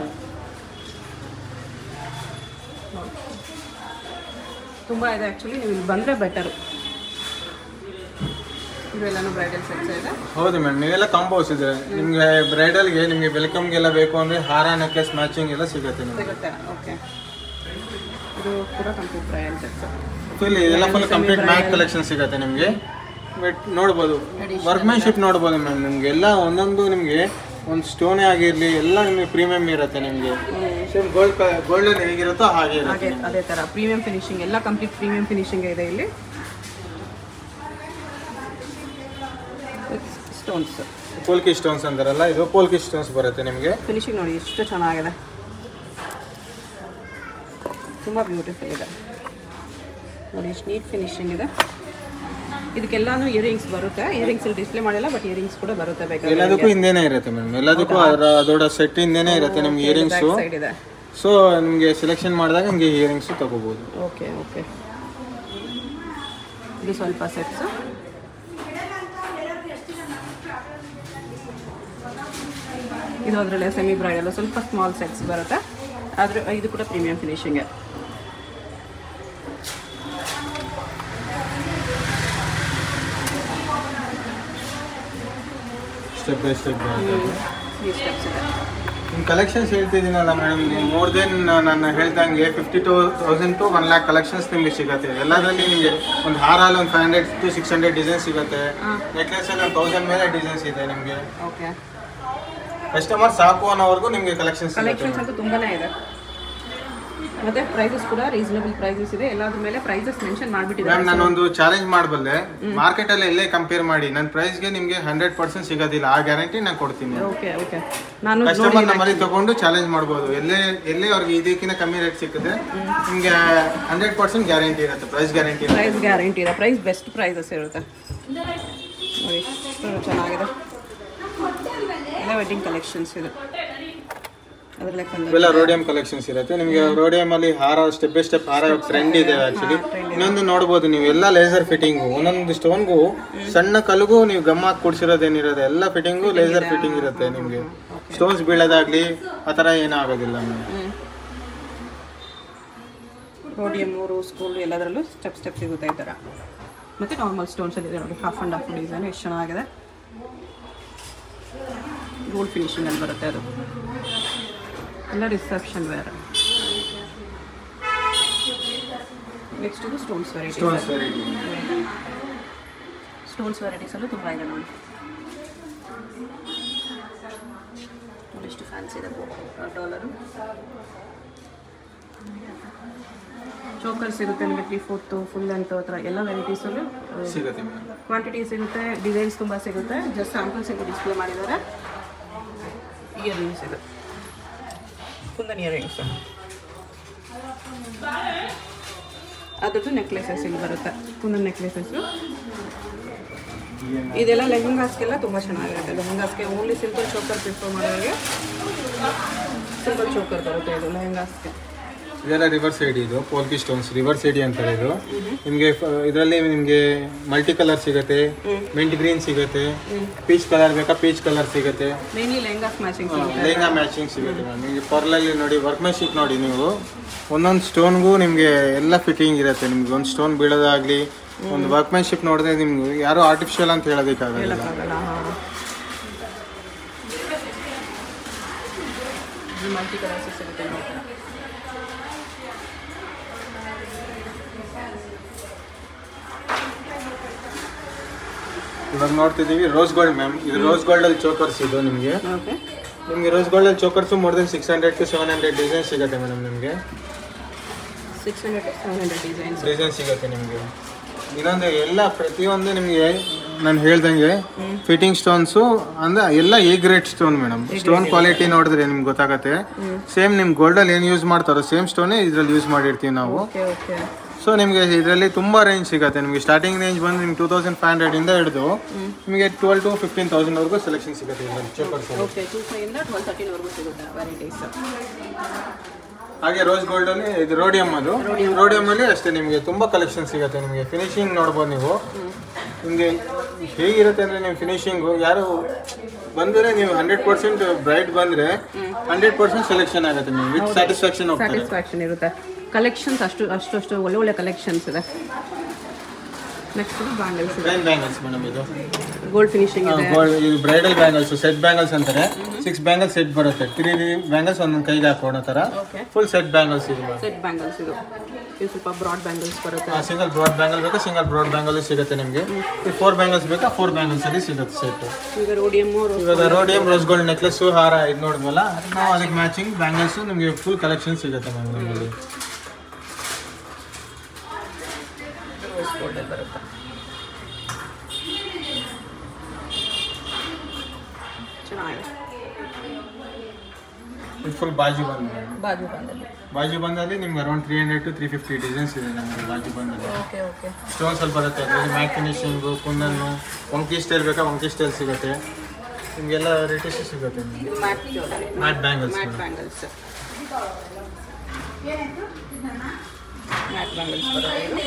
ತುಂಬ ಇದೆ ಆ್ಯಕ್ಚುಲಿ ನೀವು ಇಲ್ಲಿ ಬಂದರೆ ಬೆಟರು ಇವೆಲ್ಲನೂ ಬ್ರೈಡಲ್ ಸೆಟ್ಸ್ ಇದೆ ಹೌದು ಮೇಡಮ್ ನೀವೆಲ್ಲ ಕಾಂಬೋಸ್ ಇದೆ ನಿಮಗೆ ಬ್ರೈಡಲ್ಗೆ ನಿಮಗೆ ವೆಲ್ಕಮ್ಗೆಲ್ಲ ಬೇಕು ಅಂದರೆ ಹಾರ ನೆಕ್ಲೆಸ್ ಮ್ಯಾಚಿಂಗ್ ಎಲ್ಲ ಸಿಗುತ್ತೆ ನಿಮಗೆ ಸಿಗುತ್ತೆ ಓಕೆ ಇದು ಕೂಡ ಕಂಪ್ಲೀಟ್ ಬ್ರೈಡಲ್ ಸೆಟ್ಸ್ ಫುಲ್ ಇದೆಲ್ಲ ಫುಲ್ ಕಂಪ್ಲೀಟ್ ಮ್ಯಾಟ್ ಕಲೆಕ್ಷನ್ ಸಿಗುತ್ತೆ ನಿಮಗೆ ಬಟ್ ನೋಡ್ಬೋದು ವರ್ಕ್ಮ್ಯಾನ್ಶಿಪ್ ನೋಡ್ಬೋದು ಮ್ಯಾಮ್ ನಿಮಗೆ ಎಲ್ಲ ಒಂದೊಂದು ನಿಮಗೆ ಒಂದು ಸ್ಟೋನೇ ಆಗಿರಲಿ ಎಲ್ಲ ನಿಮಗೆ ಪ್ರೀಮಿಯಂ ಇರುತ್ತೆ ನಿಮಗೆ ಸೇಮ್ ಗೋಲ್ಡ್ ಗೋಲ್ಡನ್ ಹೇಗಿರುತ್ತೋ ಹಾಗೆ ಇರುತ್ತೆ ಹಾಗೆ ಅದೇ ಥರ ಪ್ರೀಮಿಯಂ ಫಿನಿಶಿಂಗ್ ಎಲ್ಲ ಕಂಪ್ಲೀಟ್ ಪ್ರೀಮಿಯಂ ಫಿನಿಶಿಂಗ್ ಇದೆ ಇಲ್ಲಿ ಸ್ಟೋನ್ಸ್ ಪೋಲ್ಕಿ ಸ್ಟೋನ್ಸ್ ಅಂತಾರಲ್ಲ ಇದು ಪೋಲ್ಕಿ ಸ್ಟೋನ್ಸ್ ಬರುತ್ತೆ ನಿಮಗೆ ಫಿನಿಶಿಂಗ್ ನೋಡಿ ಎಷ್ಟು ಚೆನ್ನಾಗಿದೆ ತುಂಬ ಬ್ಯೂಟಿಫುಲ್ ಇದೆ ನೋಡಿ ಎಷ್ಟು ನೀಟ್ ಫಿನಿಶಿಂಗ್ ಇದೆ ಇದಕ್ಕೆಲ್ಲಾನು ಇಯರಿಂಗ್ಸ್ ಬರುತ್ತೆ ಇಯರಿಂಗ್ಸ್ ಇಲ್ಲಿ ಡಿಸ್ಪ್ಲೇ ಮಾಡಿಲ್ಲ ಬಟ್ ಇಯರಿಂಗ್ಸ್ ಕೂಡ ಬರುತ್ತೆ ಬೇಕಾದ್ರೆ ಎಲ್ಲದಕ್ಕೂ ಹಿಂದೆನೇ ಇರುತ್ತೆ ಮೇಡಮ್ ಎಲ್ಲದಕ್ಕೂ ಅದರ ದೊಡ್ಡ ಸೆಟ್ ಹಿಂದೆನೇ ಇರುತ್ತೆ ನಿಮ್ಗೆ ಇಯರಿಂಗ್ಸು ಸೈಡ್ ಇದೆ ಸೊ ನಿಮಗೆ ಸೆಲೆಕ್ಷನ್ ಮಾಡಿದಾಗ ನಿಮಗೆ ಇಯರಿಂಗ್ಸು ತಗೋಬೋದು ಓಕೆ ಓಕೆ ಇದು ಸ್ವಲ್ಪ ಸೆಟ್ಸು ಇದು ಅದರಲ್ಲೇ ಸೆಮಿ ಬ್ರೈಡಲ್ ಸ್ವಲ್ಪ ಸ್ಮಾಲ್ ಸೆಟ್ಸ್ ಬರುತ್ತೆ ಆದರೆ ಇದು ಕೂಡ premium finishing step by step ಈ ಸ್ಟೆಪ್ಸ್ ಇದೆ ನಿಮ್ಮ ಕಲೆಕ್ಷನ್ಸ್ ಹೇಳ್ತಿದ್ದೀನಲ್ಲ ಮೇಡಮ್ ನೀವು ಮೋರ್ ದೆನ್ ನಾನು ಹೇಳ್ದಂಗೆ fifty two thousand to one lakh collections ನಿಮಗೆ ಸಿಗುತ್ತೆ ಎಲ್ಲದರಲ್ಲಿ ನಿಮಗೆ ಒಂದು ಹಾರಲ್ಲಿ ಒಂದು five hundred to six hundred design ಸಿಗುತ್ತೆ ನೆಕ್ಲೆಸಲ್ಲಿ ಒಂದು ತೌಸಂಡ್ ಮೇಲೆ ಡಿಸೈನ್ಸ್ ಇದೆ ನಿಮಗೆ ಓಕೆ ಕಸ್ಟಮರ್ ಸಾಕು ಅನ್ನೋವರೆಗೂ ನಿಮಗೆ ಕಲೆಕ್ಷನ್ಸ್ ಸಿಗುತ್ತೆ ಕಲೆಕ್ಷನ್ಸ್ ಅಂತೂ ತುಂಬಾನೇ ಇದೆ ಮತ್ತೆ ಪ್ರೈಸಸ್ ಕೂಡ ರೀಸನಬಲ್ ಪ್ರೈಸಸ್ ಇದೆ ಎಲ್ಲಾದ್ರ ಮೇಲೆ ಪ್ರೈಸಸ್ ಮೆನ್ಷನ್ ಮಾಡಿಬಿಟ್ಟಿದ್ದಾರೆ ಮ್ಯಾಮ್ ನಾನೊಂದು ಚಾಲೆಂಜ್ ಮಾಡಬಲ್ಲೆ ಮಾರ್ಕೆಟಲ್ಲಿ ಎಲ್ಲೇ ಕಂಪೇರ್ ಮಾಡಿ ನನ್ನ ಪ್ರೈಸ್ಗೆ ನಿಮಗೆ ಹಂಡ್ರೆಡ್ ಪರ್ಸೆಂಟ್ ಸಿಗೋದಿಲ್ಲ ಆ ಗ್ಯಾರಂಟಿ ನಾನು ಕೊಡ್ತೀನಿ ಓಕೆ ಓಕೆ ನಾನು ಕಸ್ಟಮರ್ ನಮ್ಮಲ್ಲಿ ತಗೊಂಡು ಚಾಲೆಂಜ್ ಮಾಡ್ಬೋದು ಎಲ್ಲೇ ಎಲ್ಲೇ ಅವ್ರಿಗೆ ಇದಕ್ಕಿಂತ ಕಮ್ಮಿ ರೇಟ್ ಸಿಕ್ಕಿದ್ರೆ ನಿಮಗೆ ಹಂಡ್ರೆಡ್ ಪರ್ಸೆಂಟ್ ಗ್ಯಾರಂಟಿ ಇರುತ್ತೆ ಪ್ರೈಸ್ ಗ್ಯಾರಂಟಿ ಪ್ರೈಸ್ ಗ್ಯಾರಂಟಿ ಇದೆ ಪ್ರೈಸ್ ಬೆಸ್ಟ್ ಪ್ರೈಸಸ್ ಇರುತ್ತೆ ನೋಡಿ ಎಷ್ಟು ಚೆನ್ನಾಗಿದೆ ಎಲ್ಲ ವೆಡ್ಡಿಂಗ್ ಕಲೆಕ್ಷನ್ಸ್ ಇದೆ ಅದರಲ್ಲೇ ಕಲರ್ ಇವೆಲ್ಲ ರೋಡಿಯಂ ಕಲೆಕ್ಷನ್ಸ್ ಇರುತ್ತೆ ನಿಮಗೆ ರೋಡಿಯಂ ಅಲ್ಲಿ ಹಾರ ಸ್ಟೆಪ್ ಬೈ ಸ್ಟೆಪ್ ಹಾರ ಟ್ರೆಂಡ್ ಇದೆ ಆಕ್ಚುಲಿ ಇನ್ನೊಂದು ನೋಡ್ಬೋದು ನೀವು ಎಲ್ಲ ಲೇಸರ್ ಫಿಟ್ಟಿಂಗು ಒಂದೊಂದು ಸ್ಟೋನ್ಗೂ ಸಣ್ಣ ಕಲ್ಗೂ ನೀವು ಗಮ್ಮ ಹಾಕಿ ಕೊಡ್ಸಿರೋದೇನಿರೋದು ಎಲ್ಲ ಫಿಟ್ಟಿಂಗು ಲೇಸರ್ ಫಿಟ್ಟಿಂಗ್ ಇರುತ್ತೆ ನಿಮಗೆ ಸ್ಟೋನ್ಸ್ ಬೀಳೋದಾಗ್ಲಿ ಆ ಥರ ಏನೂ ಆಗೋದಿಲ್ಲ ಮ್ಯಾಮ್ ರೋಡಿಯಮ್ಮು ರೋಸ್ ಗೋಲ್ಡ್ ಎಲ್ಲದರಲ್ಲೂ ಸ್ಟೆಪ್ ಸ್ಟೆಪ್ ಸಿಗುತ್ತೆ ಈ ಥರ ಮತ್ತು ನಾರ್ಮಲ್ ಸ್ಟೋನ್ಸಲ್ಲಿ ಇದೆ ನೋಡಿ ಹಾಫ್ ಆ್ಯಂಡ್ ಹಾಫ್ ಡಿಸೈನ್ ಎಷ್ಟು ಚೆನ್ನಾಗಿದೆ ಗೋಲ್ಡ್ ಫಿನಿಶಿಂಗಲ್ಲಿ ಬರುತ್ತೆ ಅದು ಎಲ್ಲ ರಿಸೆಪ್ಷನ್ ವೇರ್ ನೆಕ್ಸ್ಟ್ ಇದು ಸ್ಟೋನ್ಸ್ ವೆರೈಟಿ ಸ್ಟೋನ್ಸ್ ಸ್ಟೋನ್ಸ್ ವೆರೈಟೀಸಲ್ಲೂ ತುಂಬ ಇದೆ ನೋಡಿ ನೋಡಿ ಎಷ್ಟು ಫ್ಯಾನ್ಸಿ ಇದೆ ಡಾಲರು ಚೋಕರ್ ಸಿಗುತ್ತೆ ನಿಮಗೆ ತ್ರೀ ಫೋರ್ತು ಫುಲ್ ಲೆಂತ್ ಆ ಥರ ಎಲ್ಲ ವೆರೈಟೀಸಲ್ಲೂ ಸಿಗುತ್ತೆ ಮ್ಯಾಮ್ ಕ್ವಾಂಟಿಟಿ ಸಿಗುತ್ತೆ ಡಿಸೈನ್ಸ್ ತುಂಬ ಸಿಗುತ್ತೆ ಜಸ್ಟ್ ಸ್ಯಾಂಪಲ್ಸ್ ಎಲ್ಲ ಡಿಸ್ಪ್ಲೇ ಮಾಡಿದ್ದಾರೆ ಇಯರ್ ರಿಂಗ್ಸ್ ಇದು ಕುಂದನ್ ಇಯರ್ ರಿಂಗ್ಸ್ ಅದ್ರದ್ದು ನೆಕ್ಲೆಸಸ್ ಇಲ್ಲಿ ಬರುತ್ತೆ ಕುಂದನ್ ನೆಕ್ಲೆಸಸ್ಸು ಇದೆಲ್ಲ ಲೆಹಂಗಾಸ್ಗೆಲ್ಲ ತುಂಬ ಚೆನ್ನಾಗಿರುತ್ತೆ ಲೆಹಂಗಾಸ್ಗೆ ಓನ್ಲಿ ಸಿಂಪಲ್ ಚೋಕರ್ ಪ್ರಿಫರ್ ಮಾಡೋರಿಗೆ ಸಿಂಪಲ್ ಚೋಕರ್ ಬರುತ್ತೆ ಇದು ಲೆಹಂಗಾಸ್ಗೆ ಇದೆಲ್ಲ ರಿವರ್ಸ್ ಸೈಡ್ ಇದು ಪೋಲ್ಕಿ ಸ್ಟೋನ್ಸ್ ರಿವರ್ಸ್ ಸೈಡ್ ಅಂತಾರೆ ಇದು ನಿಮಗೆ ಇದರಲ್ಲಿ ನಿಮಗೆ ಮಲ್ಟಿ ಕಲರ್ ಸಿಗುತ್ತೆ ಮಿಂಟ್ ಗ್ರೀನ್ ಸಿಗುತ್ತೆ ಪೀಚ್ ಕಲರ್ ಬೇಕಾ ಪೀಚ್ ಕಲರ್ ಸಿಗುತ್ತೆ mainly lehengas matching lehenga matching ಸಿಗುತ್ತೆ ಮ್ಯಾಮ್ ನಿಮಗೆ ಪರ್ಲಲ್ಲಿ ನೋಡಿ ವರ್ಕ್ಮೆನ್ಶಿಪ್ ನೋಡಿ ನೀವು ಒಂದೊಂದು ಸ್ಟೋನ್ಗೂ ನಿಮಗೆ ಎಲ್ಲ ಫಿಟ್ಟಿಂಗ್ ಇರುತ್ತೆ ನಿಮ್ಗೆ ಒಂದು ಸ್ಟೋನ್ ಬೀಳೋದಾಗಲಿ ಒಂದು ವರ್ಕ್ಮೆನ್ಶಿಪ್ ನೋಡಿದ್ರೆ ನಿಮ್ಗೆ ಯಾರು ಆರ್ಟಿಫಿಷಿಯಲ್ ಅಂತ ಹೇಳೋದಕ್ಕಾಗಲ್ಲ ಆಗಲ್ಲ ಮಲ್ಟಿ ಕಲರ್ಸ್ ಸಿಗುತ್ತೆ ನೋಡಿ ಇವಾಗ ನೋಡ್ತಿದ್ದೀವಿ ರೋಸ್ ಗೋಲ್ಡ್ ಮ್ಯಾಮ್ ಇದು ರೋಸ್ ಗೋಲ್ಡಲ್ಲಿ ಚೋಕರ್ಸ್ ಇದು ನಿಮಗೆ ಓಕೆ ನಿಮಗೆ ರೋಸ್ ಗೋಲ್ಡಲ್ಲಿ chokers more than six hundred to seven hundred design ಸಿಗುತ್ತೆ ಮೇಡಮ್ ನಿಮಗೆ six hundred seven hundred designs design ಸಿಗುತ್ತೆ ನಿಮಗೆ ಇನ್ನೊಂದು ಎಲ್ಲ ಪ್ರತಿಯೊಂದು ನಿಮಗೆ ನಾನು ಹೇಳ್ದಂಗೆ ಫಿಟ್ಟಿಂಗ್ ಸ್ಟೋನ್ಸು ಅಂದ್ರೆ ಎಲ್ಲ A grade stone madam stone quality ನೋಡಿದ್ರೆ ನಿಮ್ಗೆ ಗೊತ್ತಾಗತ್ತೆ ಸೇಮ್ ನಿಮ್ ಗೋಲ್ಡಲ್ಲಿ ಏನು ಯೂಸ್ ಮಾಡ್ತಾರೋ ಸೇಮ್ ಸ್ಟೋನೇ ಇದ್ರಲ್ಲಿ ಯೂಸ್ ಮಾಡಿರ್ತೀವಿ ನಾವು ಓಕೆ ಓಕೆ ಸೊ ನಿಮಗೆ ಇದರಲ್ಲಿ ತುಂಬ ರೇಂಜ್ ಸಿಗುತ್ತೆ ನಿಮಗೆ ಸ್ಟಾರ್ಟಿಂಗ್ ರೇಂಜ್ ಬಂದು ನಿಮ್ಗೆ ಟೂ ತೌಸಂಡ್ ಫೈವ್ ಹಂಡ್ರೆಡಿಂದ ಹಿಡಿದು ನಿಮಗೆ ಟ್ವೆಲ್ ಟು ಫಿಫ್ಟೀನ್ ತೌಸಂಡ್ವರೆಗೂ ಸೆಲೆಕ್ಷನ್ ಸಿಗುತ್ತೆ ಇದರಲ್ಲಿ ಚೋಕರ್ಸ್ ಓಕೆ ಟೂ ಫೈವಿಂದ ಟ್ವೆಲ್ ತರ್ಟಿನ್ವರೆಗೂ ಸಿಗುತ್ತೆ ವೆರೈಟೀಸ್ ಹಾಗೆ ರೋಸ್ ಗೋಲ್ಡ್ ಅಲ್ಲಿ ಇದು ರೋಡಿಯಂ ಅದು ರೋಡಿಯಂ ಅಲ್ಲಿ ಅಷ್ಟೇ ನಿಮಗೆ ತುಂಬಾ ಕಲೆಕ್ಷನ್ ಸಿಗುತ್ತೆ ನಿಮಗೆ ಫಿನಿಶಿಂಗ್ ನೋಡ್ಬೋದು ನೀವು ನಿಮಗೆ ಹೇಗಿರುತ್ತೆ ಅಂದ್ರೆ ನೀವು ಫಿನಿಶಿಂಗು ಯಾರು ಬಂದರೆ ನೀವು ಹಂಡ್ರೆಡ್ ಪರ್ಸೆಂಟ್ ಬ್ರೈಟ್ ಬಂದ್ರೆ ಹಂಡ್ರೆಡ್ ಪರ್ಸೆಂಟ್ ಸೆಲೆಕ್ಷನ್ ಆಗುತ್ತೆ ನೀವು ವಿತ್ ಸ್ಯಾಟಿಸ್ಫ್ಯಾಕ್ಷನ್ ಹೋಗ್ತಾರೆ ಸ್ಯಾಟಿಸ್ಫ್ಯಾಕ್ಷನ್ ಇರುತ್ತೆ ಕಲೆಕ್ಷನ್ಸ್ ಅಷ್ಟು ಅಷ್ಟು ಅಷ್ಟು ಒಳ್ಳೆ ಒಳ್ಳೆ ಕಲೆಕ್ಷನ್ಸ್ ಇದೆ ನೆಕ್ಸ್ಟ್ ಬ್ಯಾಂಗಲ್ಸ್ ಇದೆ ಬ್ರೈನ್ ಬ್ಯಾಂಗಲ್ಸ್ ಮೇಡಮ್ ಇದು ಗೋಲ್ಡ್ ಫಿನಿಶಿಂಗ್ ಇದೆ Gold- ಇದು ಬ್ರೈಡಲ್ ಬ್ಯಾಂಗಲ್ಸ್ ಸೆಟ್ ಬ್ಯಾಂಗಲ್ಸ್ ಅಂತಾರೆ ಸಿಕ್ಸ್ ಬ್ಯಾಂಗಲ್ಸ್ ಸೆಟ್ ಬರುತ್ತೆ ತ್ರೀ ಬ್ಯಾಂಗಲ್ಸ್ ಒಂದೊಂದು ಕೈಗೆ ಹಾಕೋಣ ಥರ ಓಕೆ ಫುಲ್ ಸೆಟ್ ಬ್ಯಾಂಗಲ್ಸ್ ಇದು ಸೆಟ್ ಬ್ಯಾಂಗಲ್ಸ್ ಇದು ಇದು ಸ್ವಲ್ಪ ಬ್ರಾಡ್ ಬ್ಯಾಂಗಲ್ಸ್ ಬರುತ್ತೆ ಸಿಂಗಲ್ ಬ್ರಾಡ್ ಬ್ಯಾಂಗಲ್ ಬೇಕಾ ಸಿಂಗಲ್ ಬ್ರಾಡ್ ಬ್ಯಾಂಗಲ್ ಸಿಗುತ್ತೆ ನಿಮಗೆ ಫೋರ್ ಬ್ಯಾಂಗಲ್ಸ್ ಬೇಕಾ ಫೋರ್ ಬ್ಯಾಂಗಲ್ಸ್ ಅಲ್ಲಿ ಸಿಗುತ್ತೆ ಸೆಟ್ ಈಗ ರೋಡಿಯಮ್ಮು ಇವಾಗ ರೋಡಿಯಂ ರೋಸ್ ಗೋಲ್ಡ್ ನೆಕ್ಲೆಸ್ ಹಾರ ಇದು ನೋಡಿದ್ವಲ್ಲ ನಾವು ಅದಕ್ಕೆ ಮ್ಯಾಚಿಂಗ್ ಬ್ಯಾಂಗಲ್ಸ್ ನಿಮಗೆ ಫುಲ್ ಕಲೆಕ್ಷನ್ ಸಿಗುತ್ತೆ ಮ್ಯಾಮ್ ನಮ್ಮಲ್ಲಿ ರೋಸ್ ಗೋಲ್ಡಲ್ಲಿ ಬರುತ್ತೆ ಚೆನ್ನಾಗಿದೆ ಇದು ಫುಲ್ ಬಾಜು ಬಂದ್ ಬಾಜು ಬಂದಲ್ಲಿ ಬಾಜು ಬಂದಲ್ಲಿ ನಿಮ್ಗೆ around three hundred to three fifty designs ಇದೆ ನಮಗೆ ಬಾಜು ಬಂದಲ್ಲಿ ಓಕೆ ಓಕೆ ಸ್ಟೋನ್ಸ್ ಅಲ್ಲಿ ಬರುತ್ತೆ ಅದರಲ್ಲಿ ಮ್ಯಾಟ್ ಫಿನಿಶಿಂಗು ಕುಂದನ್ನು ವಂಕಿ ಸ್ಟೈಲ್ ಬೇಕಾ ವಂಕಿ ಸ್ಟೈಲ್ ಸಿಗುತ್ತೆ ನಿಮಗೆಲ್ಲ ವೆರೈಟೀಸ್ ಸಿಗುತ್ತೆ ನಿಮಗೆ ಇದು matte jewellery matte bangles matte bangles matte bangles ಬರುತ್ತೆ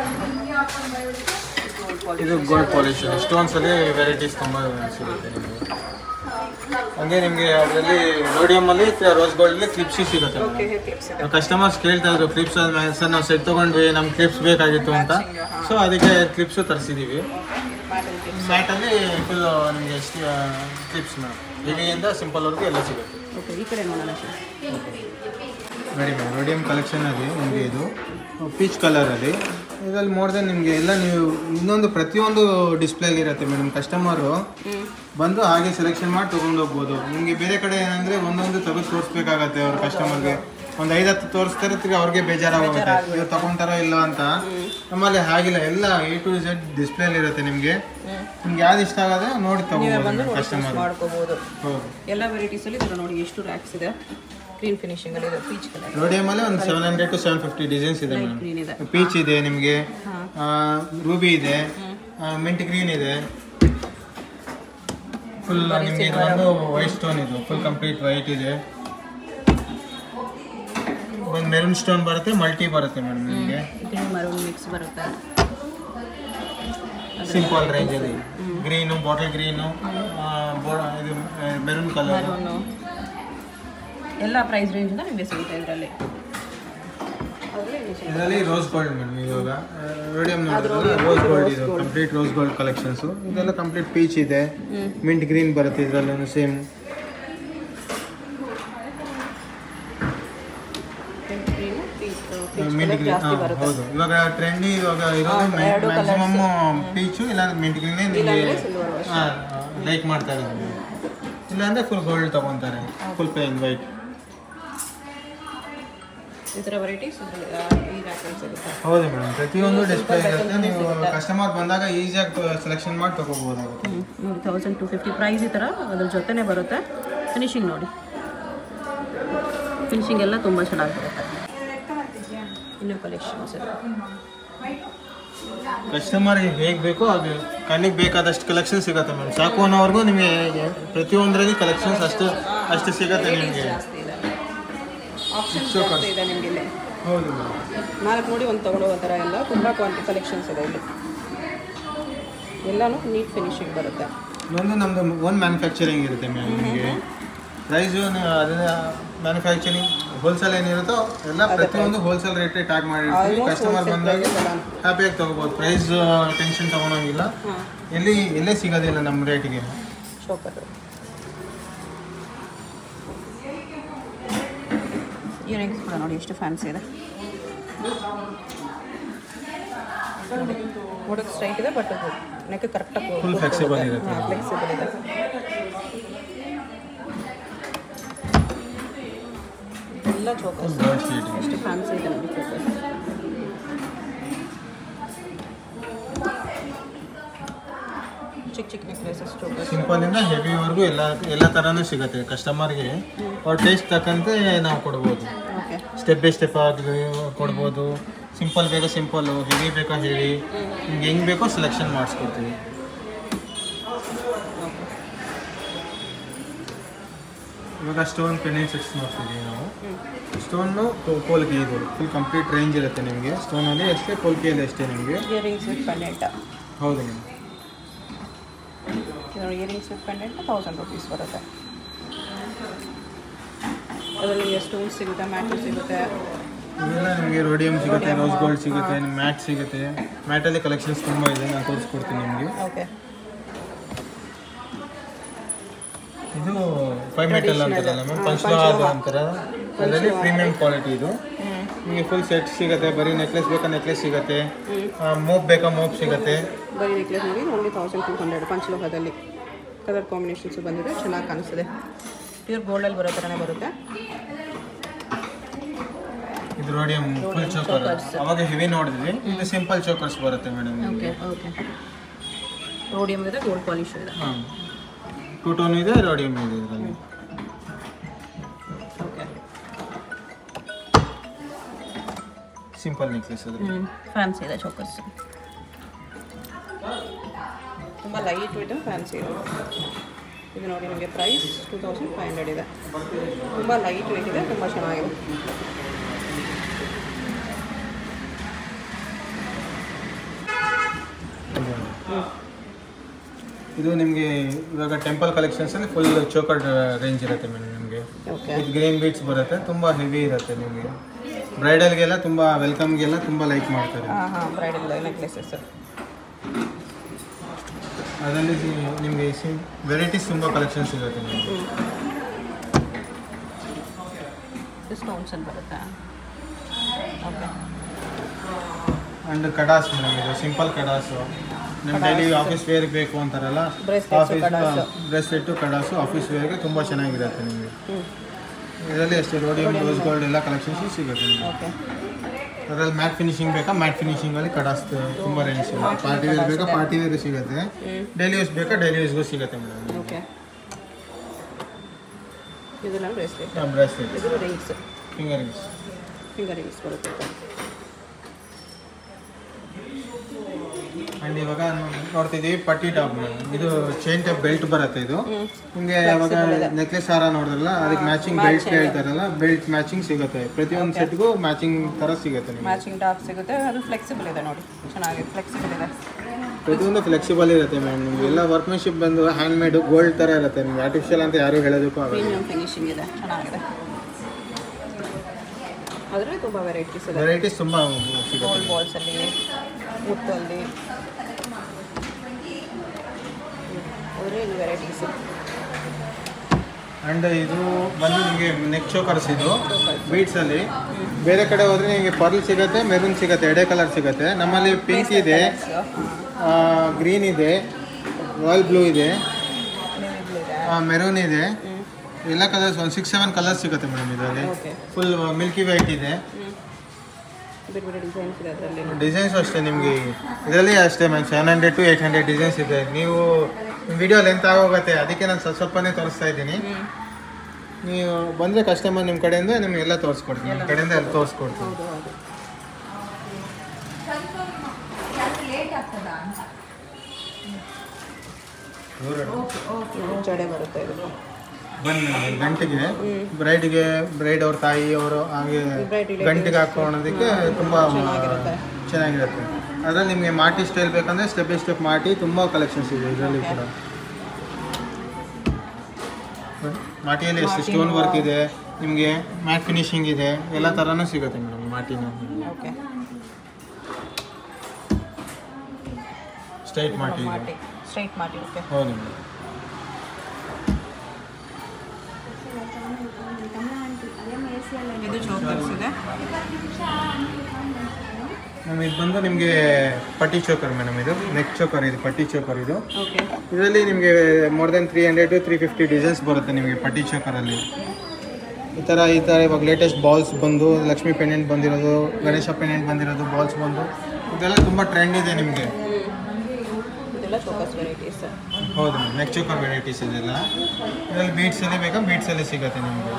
ಇದು ಇದು ಗೋಲ್ಡ್ ಪಾಲಿಶ್ ಸ್ಟೋನ್ಸ್ ಅಲ್ಲಿ ವೆರೈಟೀಸ್ ತುಂಬ ಸಿಗುತ್ತೆ ನಿಮಗೆ ಹಂಗೆ ನಿಮಗೆ ಅದರಲ್ಲಿ ರೋಡಿಯಂ ಅಲ್ಲಿ ರೋಸ್ ಗೋಲ್ಡ್ ಅಲ್ಲಿ ಕ್ಲಿಪ್ಸಿ ಸಿಗುತ್ತೆ ಓಕೆ ಹೇರ್ ಕ್ಲಿಪ್ಸ್ ಇದೆ ಕಸ್ಟಮರ್ಸ್ ಕೇಳ್ತಾ ಇದ್ರು ಕ್ಲಿಪ್ಸ್ ಸರ್ ನಾವು ಸೆಟ್ ತೊಗೊಂಡ್ವಿ ನಮ್ಗೆ ಕ್ಲಿಪ್ಸ್ ಬೇಕಾಗಿತ್ತು ಅಂತ ಸೊ ಅದಕ್ಕೆ ಕ್ಲಿಪ್ಸು ತರಿಸಿದ್ದೀವಿ ಮ್ಯಾಟಲ್ ಕ್ಲಿಪ್ಸ್ ಮ್ಯಾಟಲ್ಲಿ ಫುಲ್ ನಿಮಗೆ ಎಷ್ಟು ಕ್ಲಿಪ್ಸ್ ಹೆವಿಯಿಂದ ಸಿಂಪಲ್ವರೆಗೂ ಎಲ್ಲ ಸಿಗುತ್ತೆ ಓಕೆ ಈ ಕಡೆ ನೋಡೋಣ ಸರ್ ನೋಡಿ ಮ್ಯಾಮ್ ರೋಡಿಯಂ ಕಲೆಕ್ಷನಲ್ಲಿ ನಿಮಗೆ ಇದು ಪೀಚ್ ಕಲರಲ್ಲಿ ಇದರಲ್ಲಿ ಮೋರ್ ದೆನ್ ನಿಮಗೆ ಎಲ್ಲ ನೀವು ಇನ್ನೊಂದು ಪ್ರತಿಯೊಂದು ಡಿಸ್ಪ್ಲೇಲಿ ಇರುತ್ತೆ ಮೇಡಮ್ ಕಸ್ಟಮರು ಹ್ಞೂ ಬಂದು ಹಾಗೆ ಸೆಲೆಕ್ಷನ್ ಮಾಡಿ ತೊಗೊಂಡು ಹೋಗ್ಬೋದು ನಿಮಗೆ ಬೇರೆ ಕಡೆ ಏನಂದರೆ ಒಂದೊಂದು ತೆಗೆದು ತೋರಿಸ್ಬೇಕಾಗತ್ತೆ ಅವ್ರ ಕಸ್ಟಮರ್ಗೆ ಒಂದು ಐದು ಹತ್ತು ತೋರಿಸ್ತಾರೆ ತಿರ್ಗಿ ಅವ್ರಿಗೆ ಬೇಜಾರಾಗುತ್ತೆ ಇವ್ರು ತಗೊಂತಾರೋ ಇಲ್ಲ ಅಂತ ನಮ್ಮಲ್ಲಿ ಹಾಗಿಲ್ಲ ಎಲ್ಲ ಎ ಟು ಝೆಡ್ ಡಿಸ್ಪ್ಲೇಲಿ ಇರುತ್ತೆ ನಿಮಗೆ ನಿಮ್ಗೆ ಯಾವ್ದು ಇಷ್ಟ ಆಗೋದೇ ನೋಡಿ ತಗೋಬೋದು ಕಸ್ಟಮರ್ ಮಾಡ್ಕೋಬೋದು ಹೌದು ಎಲ್ಲ ವೆರೈಟೀಸಲ್ಲಿ ಇದರ ನೋಡಿ ಎಷ್ಟು ರ್ಯಾಕ್ಸ್ ಇದೆ ಗ್ರೀನ್ ಫಿನಿಶಿಂಗಲ್ಲಿ ಇದೆ ಪೀಚ್ ಕಲರ್ ರೋಡಿಯಮಲ್ಲಿ ಒಂದು seven hundred to seven fifty designs ಇದೆ ಮೇಡಮ್ ಗ್ರೀನ್ ಇದೆ ಪೀಚ್ ಇದೆ ನಿಮಗೆ ರೂಬಿ ಇದೆ ಮಿಂಟ್ ಗ್ರೀನ್ ಇದೆ ಫುಲ್ ನಿಮಗೆ ಇದು ಒಂದು ವೈಟ್ ಸ್ಟೋನ್ ಇದು ಫುಲ್ ಕಂಪ್ಲೀಟ್ ವೈಟ್ ಇದೆ ಒಂದು ಮೆರೂನ್ ಸ್ಟೋನ್ ಬರುತ್ತೆ ಮಲ್ಟಿ ಬರುತ್ತೆ ಮೇಡಮ್ ನಿಮಗೆ ಗ್ರೀನ್ ಮರೂನ್ ಮಿಕ್ಸ್ ಬರುತ್ತೆ ಸಿಂಪಲ್ ರೇಂಜಲ್ಲಿ ಗ್ರೀನು ಬಾಟಲ್ ಗ್ರೀನು ಇದು ಮೆರೂನ್ ಕಲರ್ ಮರೂನು ಎಲ್ಲ ಪ್ರೈಸ್ ರೇಂಜಿಂದ ನಿಮಗೆ ಸಿಗುತ್ತೆ ಇದರಲ್ಲಿ ಇದರಲ್ಲಿ ರೋಸ್ ಗೋಲ್ಡ್ ಮೇಡಮ್ ಇವಾಗ ರೋಡಿಯಂ ರೋಸ್ ಗೋಲ್ಡ್ ಇದು ಕಂಪ್ಲೀಟ್ ರೋಸ್ ಗೋಲ್ಡ್ ಕಲೆಕ್ಷನ್ಸು ಇದೆಲ್ಲ ಕಂಪ್ಲೀಟ್ ಪೀಚ್ ಇದೆ ಮಿಂಟ್ ಗ್ರೀನ್ ಬರುತ್ತೆ ಇದರಲ್ಲೂ ಸೇಮ್ ಮಿಂಟ್ ಗ್ರೀನ್ ಜಾಸ್ತಿ ಬರುತ್ತೆ ಹೌದು ಇವಾಗ ಟ್ರೆಂಡಿ ಇವಾಗ ಇರೋದು ಮ್ಯಾಕ್ಸಿಮಮ್ ಪೀಚು ಇಲ್ಲ ಮಿಂಟ್ ಗ್ರೀನೇ ನಿಮಗೆ ಲೈಕ್ ಮಾಡ್ತಾ ಇರೋದು ಇಲ್ಲಾಂದ್ರೆ ಫುಲ್ ಗೋಲ್ಡ್ ತಗೊತಾರೆ ಫುಲ್ ಪ್ಲೇನ್ ವೈಟ್ ಈ ಥರ ವೆರೈಟೀಸ್ ಈ ರ್ಯಾಕಲ್ಲಿ ಸಿಗುತ್ತೆ ಹೌದು ಮೇಡಮ್ ಪ್ರತಿಯೊಂದು ಡಿಸ್ಪ್ಲೇ ಇರುತ್ತೆ ನೀವು ಕಸ್ಟಮರ್ ಬಂದಾಗ ಈಸಿಯಾಗಿ ಸೆಲೆಕ್ಷನ್ ಮಾಡಿ ತಗೋಬೋದಾಗುತ್ತೆ ನೋಡಿ ತೌಸಂಡ್ ಟು ಫಿಫ್ಟಿ ಪ್ರೈಸ್ ಈ ಥರ ಅದ್ರ ಜೊತೆನೇ ಬರುತ್ತೆ ಫಿನಿಶಿಂಗ್ ನೋಡಿ ಫಿನಿಶಿಂಗ್ ಎಲ್ಲ ತುಂಬ ಚೆನ್ನಾಗಿ ಬರುತ್ತೆ ಇನ್ನು ಕಲೆಕ್ಷನ್ಸ್ ಕಸ್ಟಮರ್ ಹೇಗೆ ಬೇಕೋ ಅದು ಕಣ್ಣಿಗೆ ಬೇಕಾದಷ್ಟು ಕಲೆಕ್ಷನ್ ಸಿಗುತ್ತೆ ಮ್ಯಾಮ್ ಸಾಕು ಅನ್ನೋವರೆಗೂ ನಿಮಗೆ ಪ್ರತಿಯೊಂದರಲ್ಲಿ ಕಲೆಕ್ಷನ್ಸ್ ಅಷ್ಟು ಅಷ್ಟು ಸಿಗುತ್ತೆ ನಿಮಗೆ ಜಾಸ್ತಿ ಇದೆ ಆಪ್ಷನ್ಸ್ Choker. ಜಾಸ್ತಿ ಇದೆ ನಿಮಗೆ ಇಲ್ಲಿ ಹೌದು ಮ್ಯಾಮ್ ನಾಲ್ಕು ನೋಡಿ ಒಂದು ತಗೊಳ್ಳೋ ಥರ ಎಲ್ಲ ತುಂಬ ಕ್ವಾಂಟಿ ಕಲೆಕ್ಷನ್ಸ್ ಇದೆ ಇಲ್ಲಿ ಎಲ್ಲನೂ ನೀಟ್ ಫಿನಿಶಿಂಗ್ ಬರುತ್ತೆ ಇನ್ನೊಂದು ನಮ್ಮದು ಓನ್ ಮ್ಯಾನುಫ್ಯಾಕ್ಚರಿಂಗ್ ಇರುತ್ತೆ ಮ್ಯಾಮ್ ನಿಮಗೆ ಪ್ರೈಸು ಅದನ್ನ ಮ್ಯಾನುಫ್ಯಾಕ್ಚರಿಂಗ್ ಹೋಲ್ಸೇಲ್ ಏನಿರುತ್ತೋ ಎಲ್ಲ ಪ್ರತಿಯೊಂದು ಹೋಲ್ಸೇಲ್ ರೇಟೇ ಟ್ಯಾಗ್ ಮಾಡಿರ್ತೀವಿ ಆಲ್ಮೋಸ್ಟ್ ಕಸ್ಟಮರ್ ಹೋಲ್ಸೇಲ್ ಬಂದಾಗ ಪ್ರೈಸ್ ಎಲ್ಲ ಹ್ಯಾಪಿಯಾಗಿ ತೊಗೋಬೋದು ಪ್ರೈಸ್ ಟೆನ್ಷನ್ ತೊಗೊಳಂಗಿಲ್ಲ ಹಾಂ ಎಲ್ಲಿ ಎಲ್ಲೇ ಸಿಗೋದಿಲ್ಲ ನಮ್ಮ ರೇಟಿಗೆ ಶೋಕರ್ ಇಯರಿಂಗ್ಸ್ ಕೂಡ ನೋಡಿ ಎಷ್ಟು ಫ್ಯಾನ್ಸಿ ಇದೆ ಹುಡುಗ ಸ್ಟ್ರೈಟ್ ಇದೆ ಬಟ್ ನೆಕ್ ಕರೆಕ್ಟಾಗಿ Full flexible ಇರುತ್ತೆ. ಹಾಂ ಫ್ಲೆಕ್ಸಿಬಲ್ ಇದೆ ಎಲ್ಲ ಚೋಕರ್ಸ್ ಎಷ್ಟು ಫ್ಯಾನ್ಸಿ ಇದೆ ನೋಡಿ ಚೋಕರ್ಸ್ ಚಿಕ್ಕ ಚಿಕ್ಕ ನೆಕ್ಲೆಸಸ್ ಚೋಕರ್ಸ್ ಸಿಂಪಲಿಂದ ಹೆವಿವರೆಗೂ ಎಲ್ಲ ಎಲ್ಲ ಥರನೂ ಸಿಗುತ್ತೆ ಕಸ್ಟಮರ್ಗೆ ಅವ್ರ ಟೇಸ್ಟ್ ತಕ್ಕಂತೆ ನಾವು ಕೊಡ್ಬೋದು ಓಕೆ ಸ್ಟೆಪ್ ಬೈ ಸ್ಟೆಪ್ ಆಗಿ ಕೊಡ್ಬೋದು ಸಿಂಪಲ್ ಬೇಕಾ ಸಿಂಪಲ್ಲು ಹೆವಿ ಬೇಕಾ ಹೆವಿ ನಿಮ್ಗೆ ಹೆಂಗೆ ಬೇಕೋ ಸೆಲೆಕ್ಷನ್ ಮಾಡಿಸ್ಕೊಡ್ತೀವಿ ಇವಾಗ ಸ್ಟೋನ್ ಪೆಂಡೆಂಟ್ ಸೆಟ್ಸ್ ನೋಡ್ತಿದ್ದೀವಿ ನಾವು ಸ್ಟೋನು ಕೋಲ್ಕೆ ಇದು ಫುಲ್ ಕಂಪ್ಲೀಟ್ ರೇಂಜ್ ಇರುತ್ತೆ ನಿಮಗೆ ಸ್ಟೋನಲ್ಲಿ ಅಷ್ಟೇ ಕೋಲ್ಕೆಯಲ್ಲಿ ಅಷ್ಟೇ ನಿಮಗೆ ಇಯರಿಂಗ್ಸ್ ವಿತ್ ಪೆಂಡೆಂಟ್ ಹೌದು ma'am earrings with pendant thousand rupees ಬರುತ್ತೆ ಅದರಲ್ಲಿ ನಿಮಗೆ ಸ್ಟೋನ್ಸ್ ಸಿಗುತ್ತೆ ಮ್ಯಾಟು ಸಿಗುತ್ತೆ ಇವೆಲ್ಲ ನಿಮಗೆ ರೋಡಿಯಂ ಸಿಗುತ್ತೆ ರೋಸ್ ಗೋಲ್ಡ್ ಸಿಗುತ್ತೆ ಮ್ಯಾಟ್ ಸಿಗುತ್ತೆ ಮ್ಯಾಟಲ್ಲಿ ಕಲೆಕ್ಷನ್ಸ್ ತುಂಬ ಇದೆ ನಾನು ತೋರಿಸ್ಕೊಡ್ತೀನಿ ನಿಮಗೆ ಓಕೆ ಇದು ಫೈವ್ ಮೆಟಲ್ ಅಂತಾರಲ್ಲ ಮ್ಯಾಮ್ ಪಂಚಲೋಹ ಅಂತಾರ ಅದರಲ್ಲಿ ಪ್ರೀಮಿಯಂ ಕ್ವಾಲಿಟಿ ಇದು ನಿಮಗೆ ಫುಲ್ ಸೆಟ್ ಸಿಗುತ್ತೆ ಬರೀ ನೆಕ್ಲೆಸ್ ಬೇಕಾ ನೆಕ್ಲೆಸ್ ಸಿಗುತ್ತೆ ಮೋಪ್ ಬೇಕಾ ಮೋಪ್ ಸಿಗುತ್ತೆ ಬರೀ ನೆಕ್ಲೆಸ್ ನೋಡಿ ಓನ್ಲಿ ತೌಸಂಡ್ ಟೂ ಹಂಡ್ರೆಡ್ ಪಂಚಲೋಹದಲ್ಲಿ ಕಲರ್ ಕಾಂಬಿನೇಷನ್ಸ್ ಬಂದಿದೆ ಚೆನ್ನಾಗಿ ಕಾಣಿಸ್ತಿದೆ ಪ್ಯೂರ್ ಗೋಲ್ಡಲ್ಲಿ ಬರೋ ಥರನೇ ಬರುತ್ತೆ ಇದು ರೋಡಿಯಂ ಫುಲ್ ಚೋಕರ್ chokers. ಅವಾಗ ಹೆವಿ ನೋಡಿದ್ವಿ ಇದು ಸಿಂಪಲ್ ಚೋಕರ್ಸ್ ಬರುತ್ತೆ ಮೇಡಮ್ ಓಕೆ ಓಕೆ ರೋಡಿಯಮ್ ಇದೆ ಗೋಲ್ಡ್ ಪಾಲಿಶ್ ಇದೆ ಹಾಂ ಟೂ ಟೋನ್ ಇದೆ ರೋಡಿಯಂ ಇದೆ ಇದರಲ್ಲಿ ಓಕೆ ಸಿಂಪಲ್ ನೆಕ್ಲೆಸ್ ಅದು ಹ್ಞೂ ಫ್ಯಾನ್ಸಿ ಇದೆ ಚೋಕರ್ಸ್ ತುಂಬ ಲೈಟ್ ವೆಯ್ಟ್ ಫ್ಯಾನ್ಸಿ ಇದೆ ಇದು ನೋಡಿ ನಿಮಗೆ price two thousand five hundred ಇದೆ ತುಂಬ ಲೈಟ್ ವೆಯ್ಟ್ ಇದೆ ತುಂಬ ಚೆನ್ನಾಗಿದೆ ಹ್ಞೂ ಇದು ನಿಮಗೆ ಇವಾಗ ಟೆಂಪಲ್ ಕಲೆಕ್ಷನ್ಸ್ ಅಲ್ಲಿ ಫುಲ್ ಚೋಕರ್ ರೇಂಜ್ ಇರುತ್ತೆ ಮೇಡಮ್ ನಿಮಗೆ ಓಕೆ ಇದು ಗ್ರೀನ್ ಬೀಟ್ಸ್ ಬರುತ್ತೆ ತುಂಬ ಹೆವಿ ಇರುತ್ತೆ ನಿಮಗೆ ಬ್ರೈಡಲ್ಗೆಲ್ಲ ತುಂಬ ವೆಲ್ಕಮ್ಗೆಲ್ಲ ತುಂಬ ಲೈಕ್ ಮಾಡ್ತಾರೆ ಹಾಂ ಹಾಂ ಬ್ರೈಡಲ್ ನೆಕ್ಲೆಸಸ್ ಅದರಲ್ಲಿ ನಿಮಗೆ ಸಿ ವೆರೈಟೀಸ್ ತುಂಬ ಕಲೆಕ್ಷನ್ಸ್ ಸಿಗುತ್ತೆ ನಿಮಗೆ ಸ್ಟೋನ್ಸ್ ಅಲ್ಲಿ ಬರುತ್ತೆ ಓಕೆ ಆ್ಯಂಡ್ ಕಡಾಸ್ ಮೇಡಮ್ ಇದು ಸಿಂಪಲ್ ಕಡಾಸು ನಮ್ಮ ಡೈಲಿ ಆಫೀಸ್ ವೇರ್ ಬೇಕು ಅಂತಾರಲ್ಲ Bracelets, ಆಫೀಸ್ ಕಡಾಸು. ಬ್ರೆಸ್ಲೆಟ್ಟು ಕಡಾಸು ಆಫೀಸ್ ವೇರ್ಗೆ ತುಂಬ ಚೆನ್ನಾಗಿರುತ್ತೆ ನಿಮಗೆ ಹ್ಞೂ ಇದರಲ್ಲಿ ಅಷ್ಟೇ ರೋಡಿಯಂ ರೋಸ್ ಗೋಲ್ಡ್ ಎಲ್ಲ ಕಲೆಕ್ಷನ್ಸ್ ಸಿಗುತ್ತೆ ನಿಮಗೆ ಓಕೆ ಅದರಲ್ಲಿ ಮ್ಯಾಟ್ ಫಿನಿಶಿಂಗ್ ಬೇಕಾ ಮ್ಯಾಟ್ ಫಿನಿಶಿಂಗಲ್ಲಿ ಕಡಾಸ್ ತುಂಬ ರೇಂಜ್ ಸಿಗುತ್ತೆ ಪಾರ್ಟಿ ವೇರ್ ಬೇಕಾ ಪಾರ್ಟಿ ವೇರ್ ಸಿಗುತ್ತೆ ಹ್ಞೂ ಡೈಲಿ ಯೂಸ್ ಬೇಕಾ ಡೈಲಿ ಯೂಸ್ಗೂ ಸಿಗುತ್ತೆ ಮೇಡಮ್ ಓಕೆ ಇದೆಲ್ಲ ಬ್ರೇಸ್ಲೆಟ್ ಬ್ರೆಸ್ಲೆಟ್ ಇದು rings finger rings finger rings ಬರುತ್ತೆ ಆ್ಯಂಡ್ ಇವಾಗ ನಾವು ನೋಡ್ತಿದ್ದೀವಿ ಪಟ್ಟಿ ಟಾಪ್ ಇದು ಚೈನ್ ಟೈಪ್ ಬೆಲ್ಟ್ ಬರುತ್ತೆ ಇದು ಹ್ಞೂ ನಿಮಗೆ ಯಾವಾಗ ನೆಕ್ಲೆಸ್ ಹಾರ ನೋಡಿದ್ರಲ್ಲ ಅದಕ್ಕೆ ಮ್ಯಾಚಿಂಗ್ ಬೆಲ್ಟ್ ಹೇಳ್ತಾರಲ್ಲ ಬೆಲ್ಟ್ ಮ್ಯಾಚಿಂಗ್ ಸಿಗುತ್ತೆ ಪ್ರತಿಯೊಂದು ಸೆಟ್ಗೂ ಮ್ಯಾಚಿಂಗ್ ಥರ ಸಿಗುತ್ತೆ ನಿಮಗೆ ಮ್ಯಾಚಿಂಗ್ ಟಾಪ್ ಸಿಗುತ್ತೆ ಅದು ಫ್ಲೆಕ್ಸಿಬಲ್ ಇದೆ ನೋಡಿ ಚೆನ್ನಾಗಿದೆ ಫ್ಲೆಕ್ಸಿಬಲ್ ಇದೆ ಪ್ರತಿಯೊಂದು ಫ್ಲೆಕ್ಸಿಬಲ್ ಇರುತ್ತೆ ಮ್ಯಾಮ್ ನಿಮಗೆ ಎಲ್ಲ ವರ್ಕ್ಮೆನ್ಶಿಪ್ ಬಂದು ಹ್ಯಾಂಡ್ ಮೇಡ್ ಗೋಲ್ಡ್ ಥರ ಇರುತ್ತೆ ನಿಮಗೆ ಆರ್ಟಿಫಿಷಿಯಲ್ ಅಂತ ಯಾರು ಹೇಳೋದಕ್ಕೂ ಆಗಲ್ಲ ಪ್ರೀಮಿಯಂ ಫಿನಿಶಿಂಗ್ ಇದೆ ಚೆನ್ನಾಗಿದೆ ಅದರಲ್ಲಿ ತುಂಬ ವೆರೈಟೀಸ್ ಇದೆ ವೆರೈಟೀಸ್ ತುಂಬ ಸಿಗುತ್ತೆ ಗೋಲ್ಡ್ ಬಾಲ್ಸಲ್ಲಿ ಮುತ್ತಲ್ಲಿ ಅದರಲ್ಲಿ ವೆರೈಟೀಸ್ ಆ್ಯಂಡ್ ಇದು ಬಂದು ನಿಮಗೆ ನೆಕ್ ಚೋಕರ್ಸ್ ಇದು ಬೀಟ್ಸಲ್ಲಿ ಬೇರೆ ಕಡೆ ಹೋದರೆ ನಿಮಗೆ ಪರ್ಲ್ ಸಿಗುತ್ತೆ ಮೆರೂನ್ ಸಿಗುತ್ತೆ ಎಡೆ ಕಲರ್ ಸಿಗುತ್ತೆ ನಮ್ಮಲ್ಲಿ ಪಿಂಕ್ ಇದೆ ಗ್ರೀನ್ ಇದೆ ರಾಯಲ್ ಬ್ಲೂ ಇದೆ ಮೆರೂನ್ ಇದೆ ಎಲ್ಲ ಕಲರ್ಸ್ ಒಂದು ಸಿಕ್ಸ್ ಸೆವೆನ್ ಕಲರ್ಸ್ ಸಿಗುತ್ತೆ ಮೇಡಮ್ ಇದರಲ್ಲಿ ಓಕೆ ಫುಲ್ ಮಿಲ್ಕಿ ವೈಟ್ ಇದೆ ಬೇರೆ ಬೇರೆ ಡಿಸೈನ್ಸ್ ಇದೆ ಅದರಲ್ಲಿ ಡಿಸೈನ್ಸ್ ಅಷ್ಟೇ ನಿಮಗೆ ಇದರಲ್ಲಿ ಅಷ್ಟೇ ma'am seven hundred to eight hundred designs ಇದೆ ನೀವು ವಿಡಿಯೋ ಲೆಂತ್ ಆಗೋಗುತ್ತೆ ಅದಕ್ಕೆ ನಾನು ಸ್ವಲ್ಪ ಸ್ವಲ್ಪನೇ ತೋರಿಸ್ತಾ ಇದ್ದೀನಿ ನೀವು ಬಂದರೆ ಕಸ್ಟಮರ್ ನಿಮ್ಮ ಕಡೆಯಿಂದ ನಿಮಗೆಲ್ಲ ತೋರಿಸ್ಕೊಡ್ತೀನಿ ನಿಮ್ಮ ಕಡೆಯಿಂದ ಎಲ್ಲ ತೋರಿಸ್ಕೊಡ್ತೀನಿ ಹೌದು ಹೌದು ಜಡೆ ಬರುತ್ತೆ ಇದು ಬನ್ನಿ ಗಂಟಿಗೆ ಬ್ರೈಡ್ಗೆ ಬ್ರೈಡ್ ಅವ್ರ ತಾಯಿ ಅವರು ಹಾಗೆ Bride relatives. ಗಂಟಿಗೆ ಹಾಕೊಳ್ಳೋದಕ್ಕೆ ತುಂಬ ಚೆನ್ನಾಗಿರುತ್ತೆ. ಚೆನ್ನಾಗಿರುತ್ತೆ ಅದ್ರಲ್ಲಿ ನಿಮಗೆ ಮಾಟಿ ಸ್ಟೈಲ್ ಬೇಕಂದ್ರೆ ಸ್ಟೆಪ್ ಬೈ ಸ್ಟೆಪ್ ಮಾಟಿ ತುಂಬ ಕಲೆಕ್ಷನ್ಸ್ ಇದೆ ಇದರಲ್ಲಿ ಕೂಡ ಮಾಟಿಯಲ್ಲಿ ಎಷ್ಟು ಸ್ಟೋನ್ ವರ್ಕ್ ಇದೆ ನಿಮಗೆ ಮ್ಯಾಟ್ ಫಿನಿಶಿಂಗ್ ಇದೆ ಎಲ್ಲ ಥರನೂ ಸಿಗುತ್ತೆ ಮೇಡಮ್ ಮಾಟಿನ ಓಕೆ ಸ್ಟ್ರೈಟ್ ಮಾಟಿ ಇದೆ ಮಾಟಿ ಸ್ಟ್ರೈಟ್ ಮಾಟಿ ಓಕೆ ಹೌದು ಮೇಡಮ್ ಇದು ಚೋಕರ್ಸ್ ಇದೆ ಮ್ಯಾಮ್ ಇದು ಬಂದು ನಿಮಗೆ ಪಟ್ಟಿ ಚೋಕರ್ ಮೇಡಮ್ ಇದು ನೆಕ್ ಚೋಕರ್ ಇದು ಪಟ್ಟಿ ಚೋಕರ್ ಇದು ಓಕೆ ಇದರಲ್ಲಿ ನಿಮಗೆ more than three hundred to three fifty designs ಬರುತ್ತೆ ನಿಮಗೆ ಪಟ್ಟಿ ಚೋಕರಲ್ಲಿ ಈ ಥರ ಈ ಥರ ಇವಾಗ ಲೇಟೆಸ್ಟ್ ಬಾಲ್ಸ್ ಬಂದು ಲಕ್ಷ್ಮಿ ಪೆಂಡೆಂಟ್ ಬಂದಿರೋದು ಗಣೇಶ ಪೆಂಡೆಂಟ್ ಬಂದಿರೋದು ಬಾಲ್ಸ್ ಬಂದು ಇದೆಲ್ಲ ತುಂಬ ಟ್ರೆಂಡ್ ಇದೆ ನಿಮಗೆ ಇದೆಲ್ಲ ಚೋಕರ್ಸ್ ವೆರೈಟೀಸ್ ಹೌದು ಮ್ಯಾಮ್ ನೆಕ್ ಚೋಕರ್ ವೆರೈಟೀಸ್ ಇದೆಲ್ಲ ಇದರಲ್ಲಿ ಬೀಟ್ಸಲ್ಲಿ ಬೇಕಾ ಬೀಟ್ಸಲ್ಲಿ ಸಿಗುತ್ತೆ ನಿಮಗೆ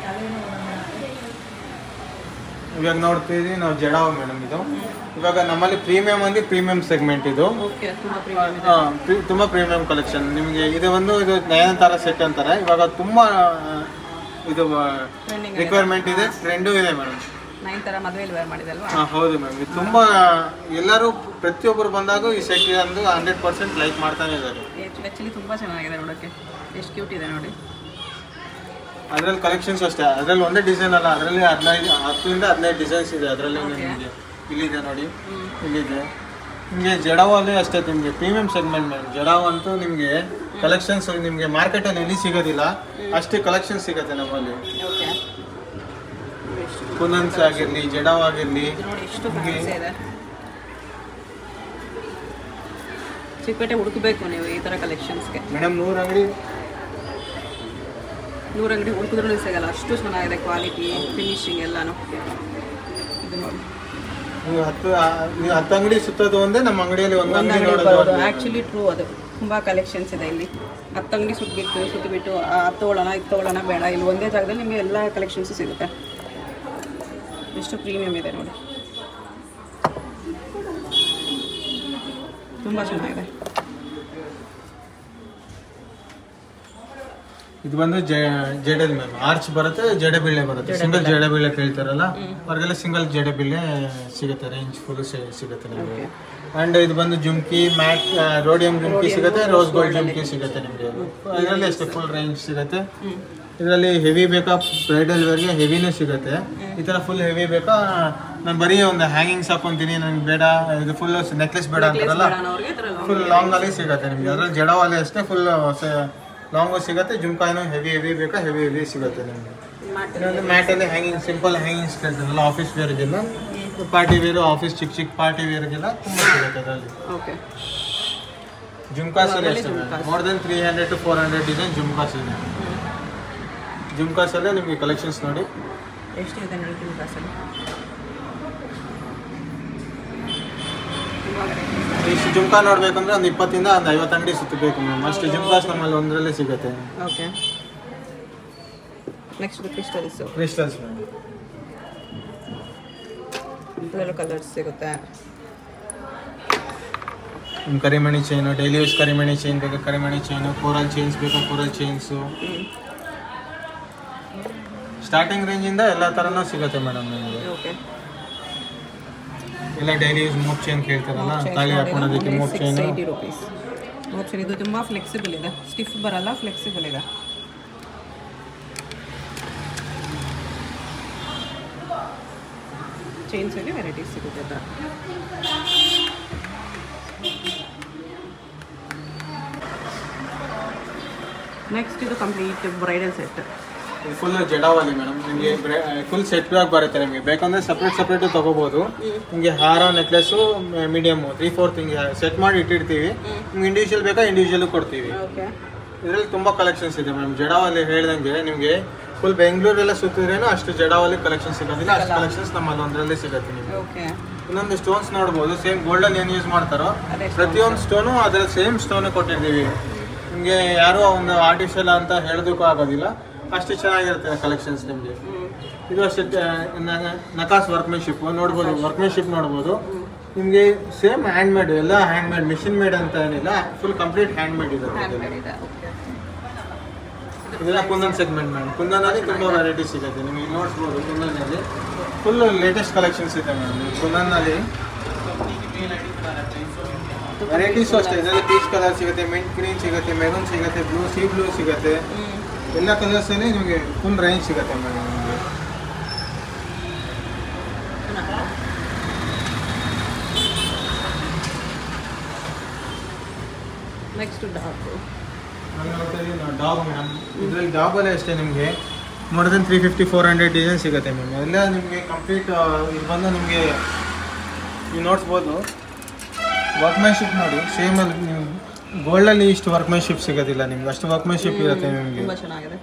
ಇವಾಗ ನೋಡ್ತಿದ್ದೀವಿ ನಾವು ಜಡಾವ್ ಮೇಡಮ್ ಇದು ಇವಾಗ ನಮ್ಮಲ್ಲಿ ಪ್ರೀಮಿಯಂ ಅಂದ್ರೆ ಪ್ರೀಮಿಯಂ ಸೆಗ್ಮೆಂಟ್ ಇದು ಓಕೆ ತುಂಬ ಪ್ರೀಮಿಯಂ ಇದೆ ಹಾ, ಪ್ರಿ- ತುಂಬಾ ಪ್ರೀಮಿಯಂ ಕಲೆಕ್ಷನ್ ನಿಮಗೆ ಇದು ಒಂದು ಇದು ನಯನತಾರ ಸೆಟ್ ಅಂತಾರೆ ಇವಾಗ ತುಂಬಾ ಆ, ಇದು ಟ್ರೆಂಡಿಂಗ್ ರಿಕ್ವೈರ್ಮೆಂಟ್ ಇದೆ ಟ್ರೆಂಡು ಇದೆ ಮೇಡಮ್ ನೈನ್ ಥರ ಮದುವೆಲಿ ವೇರ್ ಮಾಡಿದಲ್ವಾ ಹಾಂ ಹೌದು ಮ್ಯಾಮ್ ಇದು ತುಂಬಾ ಎಲ್ಲರೂ ಪ್ರತಿಯೊಬ್ಬರು ಬಂದಾಗ ಈ ಸೆಟ್ ಒಂದು ಹಂಡ್ರೆಡ್ ಪರ್ಸೆಂಟ್ ಲೈಕ್ ಮಾಡ್ತಾನೆ ಇದ್ದಾರೆ ಆ್ಯಕ್ಚುಲಿ ತುಂಬ ಚೆನ್ನಾಗಿದೆ ನೋಡೋಕ್ಕೆ ಎಷ್ಟು ಕ್ಯೂಟ್ ಇದೆ ನೋಡಿ ಅದರಲ್ಲಿ ಕಲೆಕ್ಷನ್ಸ್ ಅಷ್ಟೇ ಅದರಲ್ಲಿ ಒಂದೇ ಡಿಸೈನ್ ಅಲ್ಲ ಅದರಲ್ಲಿ ಹದಿನೈದು ಹತ್ತರಿಂದ ಹದಿನೈದು ಡಿಸೈನ್ಸ್ ಇದೆ ಅದರಲ್ಲಿ ನಿಮಗೆ ಇಲ್ಲಿದೆ ನೋಡಿ ಇಲ್ಲಿದೆ ನಿಮಗೆ ಜಡಾವಲ್ಲಿ ಅಷ್ಟೇ ನಿಮಗೆ ಪ್ರೀಮಿಯಂ ಸೆಗ್ಮೆಂಟ್ ಮೇಡಮ್ ಜಡಾವ್ ಅಂತೂ ನಿಮಗೆ ಕಲೆಕ್ಷನ್ಸ್ ನಿಮಗೆ ಮಾರ್ಕೆಟಲ್ಲಿ ಎಲ್ಲಿ ಸಿಗೋದಿಲ್ಲ ಅಷ್ಟೇ ಕಲೆಕ್ಷನ್ ಸಿಗುತ್ತೆ ನಮ್ಮಲ್ಲಿ ಓಕೆ ಕುನನ್ಸ್ ಆಗಿರಲಿ ಜಡಾವ್ ಆಗಿರಲಿ ಇದು ನೋಡಿ ಎಷ್ಟು ಫ್ಯಾನ್ಸಿ ಇದೆ ಚಿಕ್ಕಪೇಟೆ ಹುಡುಕಬೇಕು ನೀವು ಈ ಥರ ಕಲೆಕ್ಷನ್ಸ್ಗೆ ಮೇಡಮ್ ನೂರು ಅಂಗಡಿ ನೂರು ಅಂಗಡಿ ಹುಡುಕಿದ್ರೂ ಸಿಗಲ್ಲ ಅಷ್ಟು ಚೆನ್ನಾಗಿದೆ ಕ್ವಾಲಿಟಿ ಫಿನಿಶಿಂಗ್ ಎಲ್ಲಾನು ಇದು ನೋಡಿ ನೀವು ಹತ್ತು ಆ, ನೀವು ಹತ್ತು ಅಂಗಡಿ ಸುತ್ತೋದು ಒಂದೇ ನಮ್ಮ ಅಂಗಡಿಯಲ್ಲಿ ಒಂದು ಒಂದು ಅಂಗಡಿ ಅಂಗಡಿ ನೋಡೋದು ಬರೋದು ಒಂದೇ. ಆ್ಯಕ್ಚುಲಿ ಟ್ರೂ ಅದು ತುಂಬ ಕಲೆಕ್ಷನ್ಸ್ ಇದೆ ಇಲ್ಲಿ ಹತ್ತು ಅಂಗಡಿ ಸುತ್ತಬಿಟ್ಟು ಸುತ್ತಬಿಟ್ಟು ಆ, ಅದು ತೊಗೊಳ್ಳೋಣ ಇದು ತೊಗೊಳ್ಳೋಣ ಬೇಡ ಇಲ್ಲಿ ಒಂದೇ ಜಾಗದಲ್ಲಿ ನಿಮಗೆ ಎಲ್ಲ ಕಲೆಕ್ಷನ್ಸು ಸಿಗುತ್ತೆ ಎಷ್ಟು ಪ್ರೀಮಿಯಂ ಇದೆ ನೋಡಿ ತುಂಬ ಚೆನ್ನಾಗಿದೆ ಇದು ಬಂದು ಜಡೆ ಮ್ಯಾಮ್ ಆರ್ಚ್ ಬರುತ್ತೆ ಜಡೆ ಬೀಳೆ ಬರುತ್ತೆ ಸಿಂಗಲ್ ಜಡೆ ಬೀಳೆ ಕೇಳ್ತಾರಲ್ಲ ಅವ್ರಿಗೆಲ್ಲ ಸಿಂಗಲ್ ಜಡೆ ಬೀಳೆ ಸಿಗುತ್ತೆ ರೇಂಜ್ ಫುಲ್ ಸಿಗುತ್ತೆ ನಿಮಗೆ ಅಂಡ್ ಇದು ಬಂದು ಜುಮ್ಕಿ ಮ್ಯಾಟ್ ರೋಡಿಯಂ ಜುಮ್ಕಿ ಸಿಗುತ್ತೆ ರೋಸ್ ಗೋಲ್ಡ್ ಜುಮ್ಕಿ ಸಿಗುತ್ತೆ ನಿಮಗೆ ಇದರಲ್ಲಿ ಅಷ್ಟೇ ಫುಲ್ ರೇಂಜ್ ಸಿಗುತ್ತೆ ಇದರಲ್ಲಿ ಹೆವಿ ಬೇಕಾ ಬ್ರೈಡಲ್ ವೇರ್ಗೆ ಹೆವಿನೂ ಸಿಗುತ್ತೆ ಈ ಥರ ಫುಲ್ ಹೆವಿ ಬೇಕಾ ನಾನು ಬರೀ ಒಂದು ಹ್ಯಾಂಗಿಂಗ್ಸ್ ಹಾಕೊಂತೀನಿ ನನಗೆ ಬೇಡ ಇದು ಫುಲ್ ನೆಕ್ಲೆಸ್ ಬೇಡ ಅಂತಾರಲ್ಲ ಅವ್ರಿಗೆ ಈ ಥರ ಫುಲ್ ಲಾಂಗ್ ಅಲ್ಲಿ ಸಿಗುತ್ತೆ ನಿಮಗೆ ಅದ್ರಲ್ಲಿ ಜಡವಾಲಿ ಅಷ್ಟೇ ಫುಲ್ ಲಾಂಗು ಸಿಗುತ್ತೆ ಜುಮ್ಕಾಯಿನೂ ಹೆವಿ ಹೆವಿ ಬೇಕಾ ಹೆವಿ ಹೆವಿ ಸಿಗುತ್ತೆ ನಿಮಗೆ ಇನ್ನೊಂದು ಮ್ಯಾಟಲ್ಲಿ ಹ್ಯಾಂಗಿಂಗ್ ಸಿಂಪಲ್ ಹ್ಯಾಂಗಿಂಗ್ಸ್ ಕೇಳ್ತಾರಲ್ಲ ಆಫೀಸ್ ವೇರ್ಗೆಲ್ಲ ಪಾರ್ಟಿ ವೇರು ಆಫೀಸ್ ಚಿಕ್ಕ ಚಿಕ್ಕ ಪಾರ್ಟಿ ವೇರ್ಗೆಲ್ಲ ತುಂಬ ಸಿಗುತ್ತೆ ಅದರಲ್ಲಿ ಓಕೆ ಜುಮ್ಕಾಸ್ ಅಷ್ಟೇ more than three hundred to four hundred design ಜುಮ್ಕಾಸ್ ಇದೆ ಜುಮ್ಕಾಸಲ್ಲೇ ನಿಮಗೆ ಕಲೆಕ್ಷನ್ಸ್ ನೋಡಿ ಎಷ್ಟಿದೆ ನೋಡಿ ನಿಮ್ಮ ಕಾಸಲ್ಲಿ ಇಷ್ಟು ಜುಮ್ಕಾ ನೋಡ್ಬೇಕಂದ್ರೆ ಒಂದು ಇಪ್ಪತ್ತಿಂದ ಒಂದು ಐವತ್ತು ಅಂಗಡಿ ಸುತ್ತಬೇಕು ಮ್ಯಾಮ್ ಅಷ್ಟು ಜುಮ್ಕಾಸ್ ನಮ್ಮಲ್ಲಿ ಒಂದರಲ್ಲೇ ಸಿಗುತ್ತೆ okay next crystals crystals ma'am ಇದರಲ್ಲೂ ಕಲರ್ಸ್ ಸಿಗುತ್ತೆ ನಿಮ್ಮ ಕರಿಮಣಿ ಚೈನು ಡೈಲಿ ಯೂಸ್ ಕರಿಮಣಿ ಚೈನ್ ಬೇಕಾ ಕರಿಮಣಿ ಚೈನು ಕೋರಲ್ ಚೈನ್ಸ್ ಬೇಕಾ ಕೋರಲ್ ಚೈನ್ಸು ಸ್ಟಾರ್ಟಿಂಗ್ ರೇಂಜಿಂದ ಎಲ್ಲ ಥರನೂ ಸಿಗುತ್ತೆ ಮೇಡಮ್ ನಿಮಗೆ ಓಕೆ ಎಲ್ಲ ಡೈಲಿ ಯೂಸ್ ಮೂಕ್ ಚೈನ್ ಕೇಳ್ತಾರಲ್ಲ ತಾಳಿ ಹಾಕೊಳೋದಕ್ಕೆ ಮೂಕ್ six chain eighty rupees option ಇದು ತುಂಬ ಫ್ಲೆಕ್ಸಿಬಲ್ ಇದೆ ಸ್ಟಿಫ್ ಬರಲ್ಲ ಫ್ಲೆಕ್ಸಿಬಲ್ ಇದೆ ಚೈನ್ಸಲ್ಲಿ ವೆರೈಟೀಸ್ ಸಿಗುತ್ತೆ ಆ ಥರ ನೆಕ್ಸ್ಟ್ ಇದು ಕಂಪ್ಲೀಟ್ ಬ್ರೈಡಲ್ ಸೆಟ್ ಫುಲ್ ಜಡಾವಲಿ ಮೇಡಮ್ ನಿಮಗೆ ಫುಲ್ ಸೆಟ್ ಬ್ಯಾಗ್ ಬರುತ್ತೆ ನಿಮಗೆ ಬೇಕಂದ್ರೆ ಸಪ್ರೇಟ್ ಸಪ್ರೇಟು ತೊಗೋಬೋದು ನಿಮಗೆ ಹಾರ ನೆಕ್ಲೆಸ್ಸು ಮೀಡಿಯಮು ತ್ರೀ ಫೋರ್ತ್ ಹಿಂಗೆ ಸೆಟ್ ಮಾಡಿ ಇಟ್ಟಿರ್ತೀವಿ ನಿಮ್ಗೆ ಇಂಡಿವಿಜುವಲ್ ಬೇಕಾ ಇಂಡಿವಿಜುವಲ್ ಕೊಡ್ತೀವಿ ಓಕೆ ಇದರಲ್ಲಿ ತುಂಬ ಕಲೆಕ್ಷನ್ಸ್ ಇದೆ ಮೇಡಮ್ ಜಡಾವಲ್ಲಿ ಹೇಳ್ದಂಗೆ ನಿಮಗೆ ಫುಲ್ ಬೆಂಗಳೂರೆಲ್ಲ ಸುತ್ತಿದ್ರೇನು ಅಷ್ಟು ಜಡಾವಲ್ಲಿ ಕಲೆಕ್ಷನ್ ಸಿಗೋದಿಲ್ಲ ಅಷ್ಟು ಕಲೆಕ್ಷನ್ಸ್ ನಮ್ಮಲ್ಲಿ ಒಂದರಲ್ಲೇ ಸಿಗುತ್ತೆ ನಿಮಗೆ ಓಕೆ ಇನ್ನೊಂದು ಸ್ಟೋನ್ಸ್ ನೋಡ್ಬೋದು ಸೇಮ್ ಗೋಲ್ಡಲ್ಲಿ ಏನು ಯೂಸ್ ಮಾಡ್ತಾರೋ ಅದೇ ಪ್ರತಿಯೊಂದು ಸ್ಟೋನು ಅದರ ಸೇಮ್ ಸ್ಟೋನ್ ಕೊಟ್ಟಿರ್ತೀವಿ ನಿಮಗೆ ಯಾರು ಒಂದು ಆರ್ಟಿಫಿಷಿಯಲ್ ಅಂತ ಹೇಳೋದಕ್ಕೂ ಆಗೋದಿಲ್ಲ ಅಷ್ಟು ಚೆನ್ನಾಗಿರುತ್ತೆ ಕಲೆಕ್ಷನ್ಸ್ ನಿಮಗೆ ಇದು ಅಷ್ಟೇ ಟ- ನ- ನಕಾಸ್ ವರ್ಕ್ಮೆನ್ಶಿಪ್ ನೋಡ್ಬೋದು ವರ್ಕ್ಮೆನ್ಶಿಪ್ ನೋಡ್ಬೋದು ನಿಮಗೆ ಸೇಮ್ ಹ್ಯಾಂಡ್ ಮೇಡ್ ಎಲ್ಲ ಹ್ಯಾಂಡ್ ಮೇಡ್ ಮಿಷಿನ್ ಮೇಡ್ ಅಂತ ಏನಿಲ್ಲ ಫುಲ್ ಕಂಪ್ಲೀಟ್ ಹ್ಯಾಂಡ್ ಮೇಡ್ ಇರುತ್ತೆ ಇದೆಲ್ಲ. ಇದೆಲ್ಲ ಕುಂದನ್ ಸೆಗ್ಮೆಂಟ್ ಮೇಡಮ್ ಕುಂದನಲ್ಲಿ ತುಂಬ ವೆರೈಟಿ ಸಿಗುತ್ತೆ ನಿಮಗೆ ನೋಡ್ಬೋದು ಕುಂದನಲ್ಲಿ ಫುಲ್ ಲೇಟೆಸ್ಟ್ ಕಲೆಕ್ಷನ್ಸ್ ಇದೆ ಮೇಡಮ್ ಕುಂದನ್ನಲ್ಲಿ ವೆರೈಟೀಸು ಅಷ್ಟೇ ಇದರಲ್ಲಿ ಪೀಚ್ ಕಲರ್ ಸಿಗುತ್ತೆ ಮಿಂಟ್ ಗ್ರೀನ್ ಸಿಗುತ್ತೆ ಮೆರೂನ್ ಸಿಗುತ್ತೆ ಬ್ಲೂ ಸಿ ಬ್ಲೂ ಸಿಗುತ್ತೆ ಎಲ್ಲ ಕಲರ್ಸಲ್ಲಿ ನಿಮಗೆ ಫುಲ್ ರೇಂಜ್ ಸಿಗುತ್ತೆ ಮೇಡಮ್ ನಿಮಗೆ ನೆಕ್ಸ್ಟ್ ಡಾರ್ಕ್ ನಾನು ನೋಡ್ತಾ ಇದ್ದೀನಿ ನಾವು ಡಾಗ್ ಮೇಡಮ್ ಇದರಲ್ಲಿ ಡಾಗಲ್ಲೇ ಅಷ್ಟೇ ನಿಮಗೆ more than three fifty four hundred design ಸಿಗುತ್ತೆ ಮ್ಯಾಮ್ ಎಲ್ಲ ನಿಮಗೆ ಕಂಪ್ಲೀಟ್ ಇದು ಬಂದು ನಿಮಗೆ ನೀವು ನೋಡ್ಸ್ಬೋದು ವರ್ಕ್ಮ್ಯಾನ್ಶಿಪ್ ನೋಡಿ ಸೇಮ್ ಅಲ್ಲಿ ನೀವು ಗೋಲ್ಡಲ್ಲಿ ಇಷ್ಟು ವರ್ಕ್ಮ್ಯಾನ್ಶಿಪ್ ಸಿಗೋದಿಲ್ಲ ನಿಮ್ಗೆ ಅಷ್ಟು ವರ್ಕ್ಮ್ಯಾನ್ಶಿಪ್ ಇರುತ್ತೆ ನಿಮಗೆ ತುಂಬ ಚೆನ್ನಾಗಿದೆ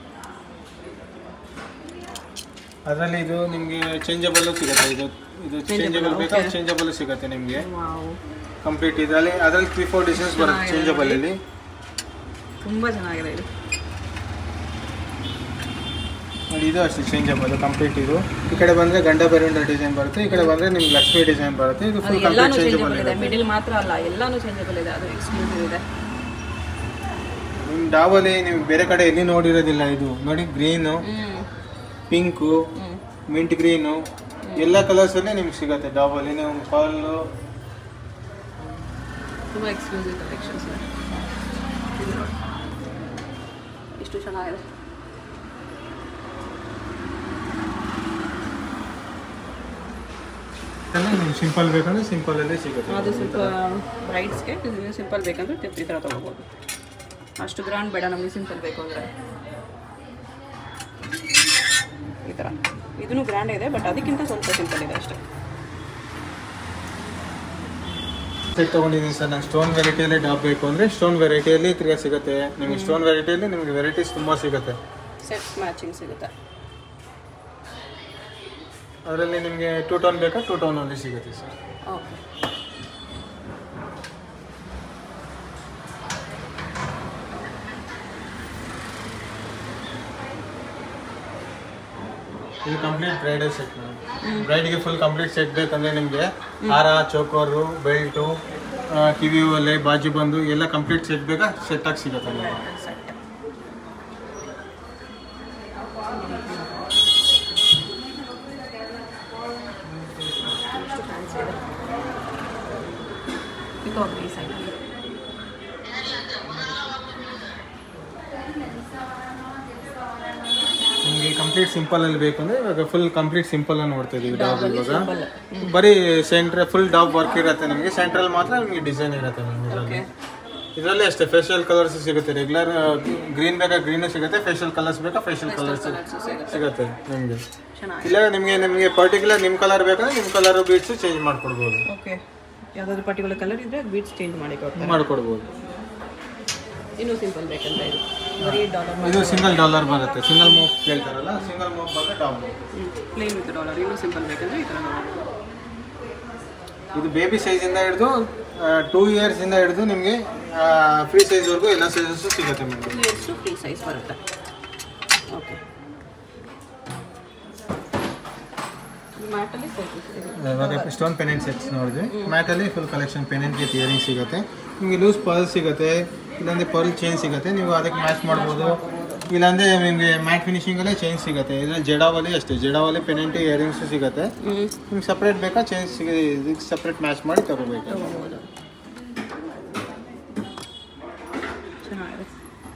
ಅದರಲ್ಲಿ ಇದು ನಿಮಗೆ ಚೇಂಜಬಲ್ಲು ಸಿಗುತ್ತೆ ಇದು ಇದು ಚೇಂಜಬಲ್ ಬೇಕಾದ್ರೆ okay. ಚೇಂಜಬಲ್ ಸಿಗುತ್ತೆ ನಿಮಗೆ ವಾವ್ ಕಂಪ್ಲೀಟ್ ಇದರಲ್ಲಿ ಅದರಲ್ಲಿ ತ್ರೀ ಫೋರ್ ಡಿಸೈನ್ಸ್ ಬರುತ್ತೆ ಚೆನ್ನಾಗಿದೆ. ಚೇಂಜಬಲಲ್ಲಿ ತುಂಬ ಚೆನ್ನಾಗಿದೆ ಇದು ನೋಡಿ ಇದು ಅಷ್ಟೇ ಚೇಂಜಬಲ್ ಕಂಪ್ಲೀಟ್ ಇದು ಈ ಕಡೆ ಬಂದರೆ ಗಂಡ ಬೆರುಂಡ ಡಿಸೈನ್ ಬರುತ್ತೆ ಈ ಕಡೆ ಬಂದರೆ ನಿಮ್ಗೆ ಲಕ್ಷ್ಮಿ ಡಿಸೈನ್ ಬರುತ್ತೆ ಇದು ಅದು ಫುಲ್ ಎಲ್ಲಾನು ಕಂಪ್ಲೀಟ್ ಚೇಂಜಬಲ್ ಚೇಂಜಬಲ್ ಇದೆ ಇದೆ ಮಿಡಿಲ್ ಮಾತ್ರ ಅಲ್ಲ ಎಲ್ಲಾನು ಚೇಂಜಬಲ್ ಇದೆ ಅದು ಎಕ್ಸ್ಕ್ಲೂಸಿವ್ ಇದೆ ನಿಮ್ಮ ಡಾವಲ್ಲಿ ನೀವು ಬೇರೆ ಕಡೆ ಎಲ್ಲಿ ನೋಡಿರೋದಿಲ್ಲ ಇದು ನೋಡಿ green hmm pink hmm mint green ಎಲ್ಲ ಕಲರ್ಸಲ್ಲೇ ನಿಮ್ಗೆ ಸಿಗುತ್ತೆ ಡಾಬಲ್ಲಿ ನೀವು ಫಾಲು ತುಂಬ ಎಕ್ಸ್ಕ್ಲೂಸಿವ್ ಕಲೆಕ್ಷನ್ಸ್ ಇದೆ ಇದು ನೋಡಿ. ಇಷ್ಟು ಚೆನ್ನಾಗಿದೆ ನಿಮ್ಗೆ ಸಿಂಪಲ್ ಬೇಕಂದ್ರೆ ಸಿಂಪಲಲ್ಲೇ ಸಿಗುತ್ತೆ ಅದು ಸ್ವಲ್ಪ ಬ್ರೈಡ್ಸ್ಗೆ ಸಿಂಪಲ್ ಬೇಕಂದ್ರೆ ತಿಪ್- ಈ ಥರ ತೊಗೋಬೋದು ಅಷ್ಟು ಗ್ರ್ಯಾಂಡ್ ಬೇಡ ನಮಗೆ ಸಿಂಪಲ್ ಬೇಕು ಅಂದರೆ ಈ ಥರ ಇದೂ ಗ್ರ್ಯಾಂಡ್ ಇದೆ ಬಟ್ ಅದಕ್ಕಿಂತ ಸ್ವಲ್ಪ ಸಿಂಪಲ್ ಇದೆ ಅಷ್ಟೇ ಸೆಟ್ ತೊಗೊಂಡಿದ್ದೀನಿ ಸರ್ ನಂಗೆ ಸ್ಟೋನ್ ವೆರೈಟಿಯಲ್ಲಿ ಡಾಬ್ ಬೇಕು ಅಂದರೆ ಸ್ಟೋನ್ ವೆರೈಟಿಯಲ್ಲಿ ತಿರ್ಗಾ ಸಿಗುತ್ತೆ ನಿಮಗೆ ಸ್ಟೋನ್ ವೆರೈಟಿಯಲ್ಲಿ ನಿಮಗೆ ವೆರೈಟೀಸ್ ತುಂಬ ಸಿಗುತ್ತೆ ಸೆಟ್ಸ್ ಮ್ಯಾಚಿಂಗ್ ಸಿಗುತ್ತೆ ಅದರಲ್ಲಿ ನಿಮಗೆ ಟೂ ಟೋನ್ ಬೇಕಾ ಟೂ ಟೋನಲ್ಲಿ ಸಿಗುತ್ತೆ ಸರ್ ಓಕೆ ಇದು ಕಂಪ್ಲೀಟ್ ಬ್ರೈಡಲ್ ಸೆಟ್ ಮೇಡಮ್ ಬ್ರೈಡ್ಗೆ ಫುಲ್ ಕಂಪ್ಲೀಟ್ ಸೆಟ್ ಬೇಕಂದ್ರೆ ನಿಮಗೆ ಹಾರ ಚೋಕೋರು ಬೆಲ್ಟು ಕಿವಿ ಒಲೆ ಬಾಜು ಬಂದು ಎಲ್ಲ ಕಂಪ್ಲೀಟ್ ಸೆಟ್ ಬೇಕಾ ಸೆಟ್ ಆಗಿ ಸಿಗುತ್ತೆ ನಿಮಗೆ ಸೆಟ್ ಫ್ಯಾನ್ಸಿ ಇದೆ ಪಿಕಾಕ್ ಈ ಸೈಡಲ್ಲಿ ನಿಮಗೆ ಕಂಪ್ಲೀಟ್ ಸಿಂಪಲ್ ಅಲ್ಲಿ ಬೇಕಂದ್ರೆ ಇವಾಗ ಫುಲ್ ಕಂಪ್ಲೀಟ್ ಸಿಂಪಲ್ ಅನ್ನು ನೋಡ್ತಾ ಇದೀವಿ ಡಾಬ್ ಡಾಬಲ್ಲಿ ಇವಾಗ ಸಿಂಪಲ್ ಬರೀ ಸೆಂಟ್ರ್ ಫುಲ್ ಡಾಬ್ ವರ್ಕ್ ಇರುತ್ತೆ ನಿಮಗೆ ಸೆಂಟ್ರಲ್ ಮಾತ್ರ ನಿಮಗೆ ಡಿಸೈನ್ ಇರುತ್ತೆ ನಿಮಗೆ ಓಕೆ ಇದರಲ್ಲಿ ಅಷ್ಟೇ ಫೇಶಿಯಲ್ ಕಲರ್ಸ್ ಸಿಗುತ್ತೆ ರೆಗ್ಯುಲರ್ ಗ್ರೀನ್ ಬೇಕಾ ಗ್ರೀನು ಸಿಗುತ್ತೆ ಫೇಶಿಯಲ್ ಕಲರ್ಸ್ ಬೇಕಾ ಫೇಶಿಯಲ್ ಕಲರ್ಸ್ ಕಲರ್ಸು ಸಿಗುತ್ತೆ ಸಿಗುತ್ತೆ ನಿಮಗೆ ಚೆನ್ನಾಗಿದೆ ಇಲ್ಲ ನಿಮಗೆ ನಿಮಗೆ ಪರ್ಟಿಕ್ಯುಲರ್ ನಿಮ್ಮ ಕಲರ್ ಬೇಕಂದ್ರೆ ನಿಮ್ಮ ಕಲರ್ ಬೀಟ್ಸ್ ಚೇಂಜ್ ಮಾಡ್ಕೊಡ್ಬೋದು ಓಕೆ ಯಾವುದಾದ್ರು ಪರ್ಟಿಕ್ಯುಲರ್ ಕಲರ್ ಇದ್ರೆ ಬೀಟ್ಸ್ ಚೇಂಜ್ ಮಾಡಿ ಕೊಡ್ತಾರೆ ಮಾಡ್ಕೊಡ್ಬೋದು ಇನ್ನೂ ಸಿಂಪಲ್ ಬೇಕಂತ ಇದು ಬರೀ ಡಾಲರ್ ಇದು ಸಿಂಗಲ್ ಡಾಲರ್ ಬರುತ್ತೆ ಸಿಂಗಲ್ ಮೂವ್ ಕೇಳ್ತಾರಲ್ಲ ಸಿಂಗಲ್ ಮೂವ್ ಬಂದ್ರೆ ಡಾಲ್ ಪ್ಲೇನ್ ವಿತ್ ಡಾಲರ್ ಇನ್ನೂ ಸಿಂಪಲ್ ಬೇಕಂದ್ರೆ ಈ ಥರ ಇದು ಬೇಬಿ ಸೈಜಿಂದ ಹಿಡಿದು ಟೂ ಇಯರ್ಸಿಂದ ಹಿಡಿದು ನಿಮಗೆ ಫ್ರೀ ಸೈಜ್ವರೆಗೂ ಎಲ್ಲ ಸೈಜಸ್ಸು ಸಿಗುತ್ತೆ madam two years free size ಬರುತ್ತೆ ಓಕೆ ಮ್ಯಾಟಲ್ಲಿ ಇವಾಗ ಸ್ಟೋನ್ ಪೆನೆಂಟ್ ಸೆಟ್ಸ್ ನೋಡಿದ್ವಿ ಮ್ಯಾಟಲ್ಲಿ full collection pendant with earring ಸಿಗುತ್ತೆ ನಿಮಗೆ ಲೂಸ್ ಪರ್ಲ್ ಸಿಗುತ್ತೆ ಇಲ್ಲಾಂದ್ರೆ ಪರ್ಲ್ ಚೈನ್ ಸಿಗುತ್ತೆ ನೀವು ಅದಕ್ಕೆ ಮ್ಯಾಚ್ ಮಾಡ್ಬೋದು ಇಲ್ಲಾಂದ್ರೆ ನಿಮಗೆ ಮ್ಯಾಟ್ ಫಿನಿಶಿಂಗಲ್ಲೇ ಚೈನ್ ಸಿಗುತ್ತೆ ಇದರಲ್ಲಿ ಜಡಾವಲ್ಲಿ ಅಷ್ಟೇ ಜಡಾವಲ್ಲಿ ಪೆನೆಂಟ್ ಇಯರಿಂಗ್ಸು ಸಿಗುತ್ತೆ ಹ್ಞೂ ನಿಮ್ಗೆ ಸಪ್ರೇಟ್ ಬೇಕಾ ಚೈನ್ ಸಿಗ ಇದಕ್ಕೆ ಸಪ್ರೇಟ್ ಮ್ಯಾಚ್ ಮಾಡಿ ತಗೋಬೇಕು ತಗೋಬೋದು ಚೆನ್ನಾಗಿದೆ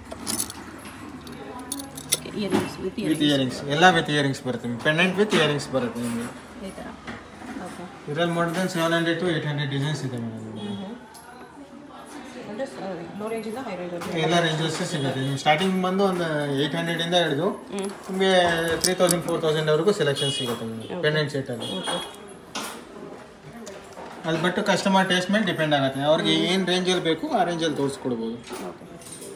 ಇಯರಿಂಗ್ಸ್ ವಿತ್ ವಿತ್ ಇಯರಿಂಗ್ಸ್ ಎಲ್ಲ ವಿತ್ ಇಯರಿಂಗ್ಸ್ ಬರುತ್ತೆ ಪೆಂಡೆಂಟ್ ವಿತ್ ಇಯರಿಂಗ್ಸ್ ಬರುತ್ತೆ ನಿಮಗೆ ಈ ಥರ ಓಕೆ ಇದರಲ್ಲಿ more than seven hundred to eight hundred designs ಇದೆ ಮೇಡಮ್ ಅಂದರೆ ಲೋ ರೇಂಜಿಂದ ಹೈ ರೇಂಜ್ ಎಲ್ಲ ರೇಂಜಸ್ ಸಿಗುತ್ತೆ ನೀವು ಸ್ಟಾರ್ಟಿಂಗ್ ಬಂದು ಒಂದು ಏಯ್ಟ್ ಹಂಡ್ರೆಡಿಂದ ಹಿಡಿದು ನಿಮಗೆ ತ್ರೀ ತೌಸಂಡ್ ಫೋರ್ ತೌಸಂಡ್ವರೆಗೂ ಸೆಲೆಕ್ಷನ್ ಸಿಗುತ್ತೆ ನಿಮಗೆ ಪೆಂಡೆಂಟ್ ಸೆಟಲ್ಲಿ ಓಕೆ ಅದು ಬಿಟ್ಟು ಕಸ್ಟಮರ್ ಟೇಸ್ಟ್ ಮೇಲೆ ಡಿಪೆಂಡ್ ಆಗುತ್ತೆ ಅವ್ರಿಗೆ ಏನು ರೇಂಜಲ್ಲಿ ಬೇಕು ಆ ರೇಂಜಲ್ಲಿ ತೋರಿಸ್ಕೊಡ್ಬೋದು ಓಕೆ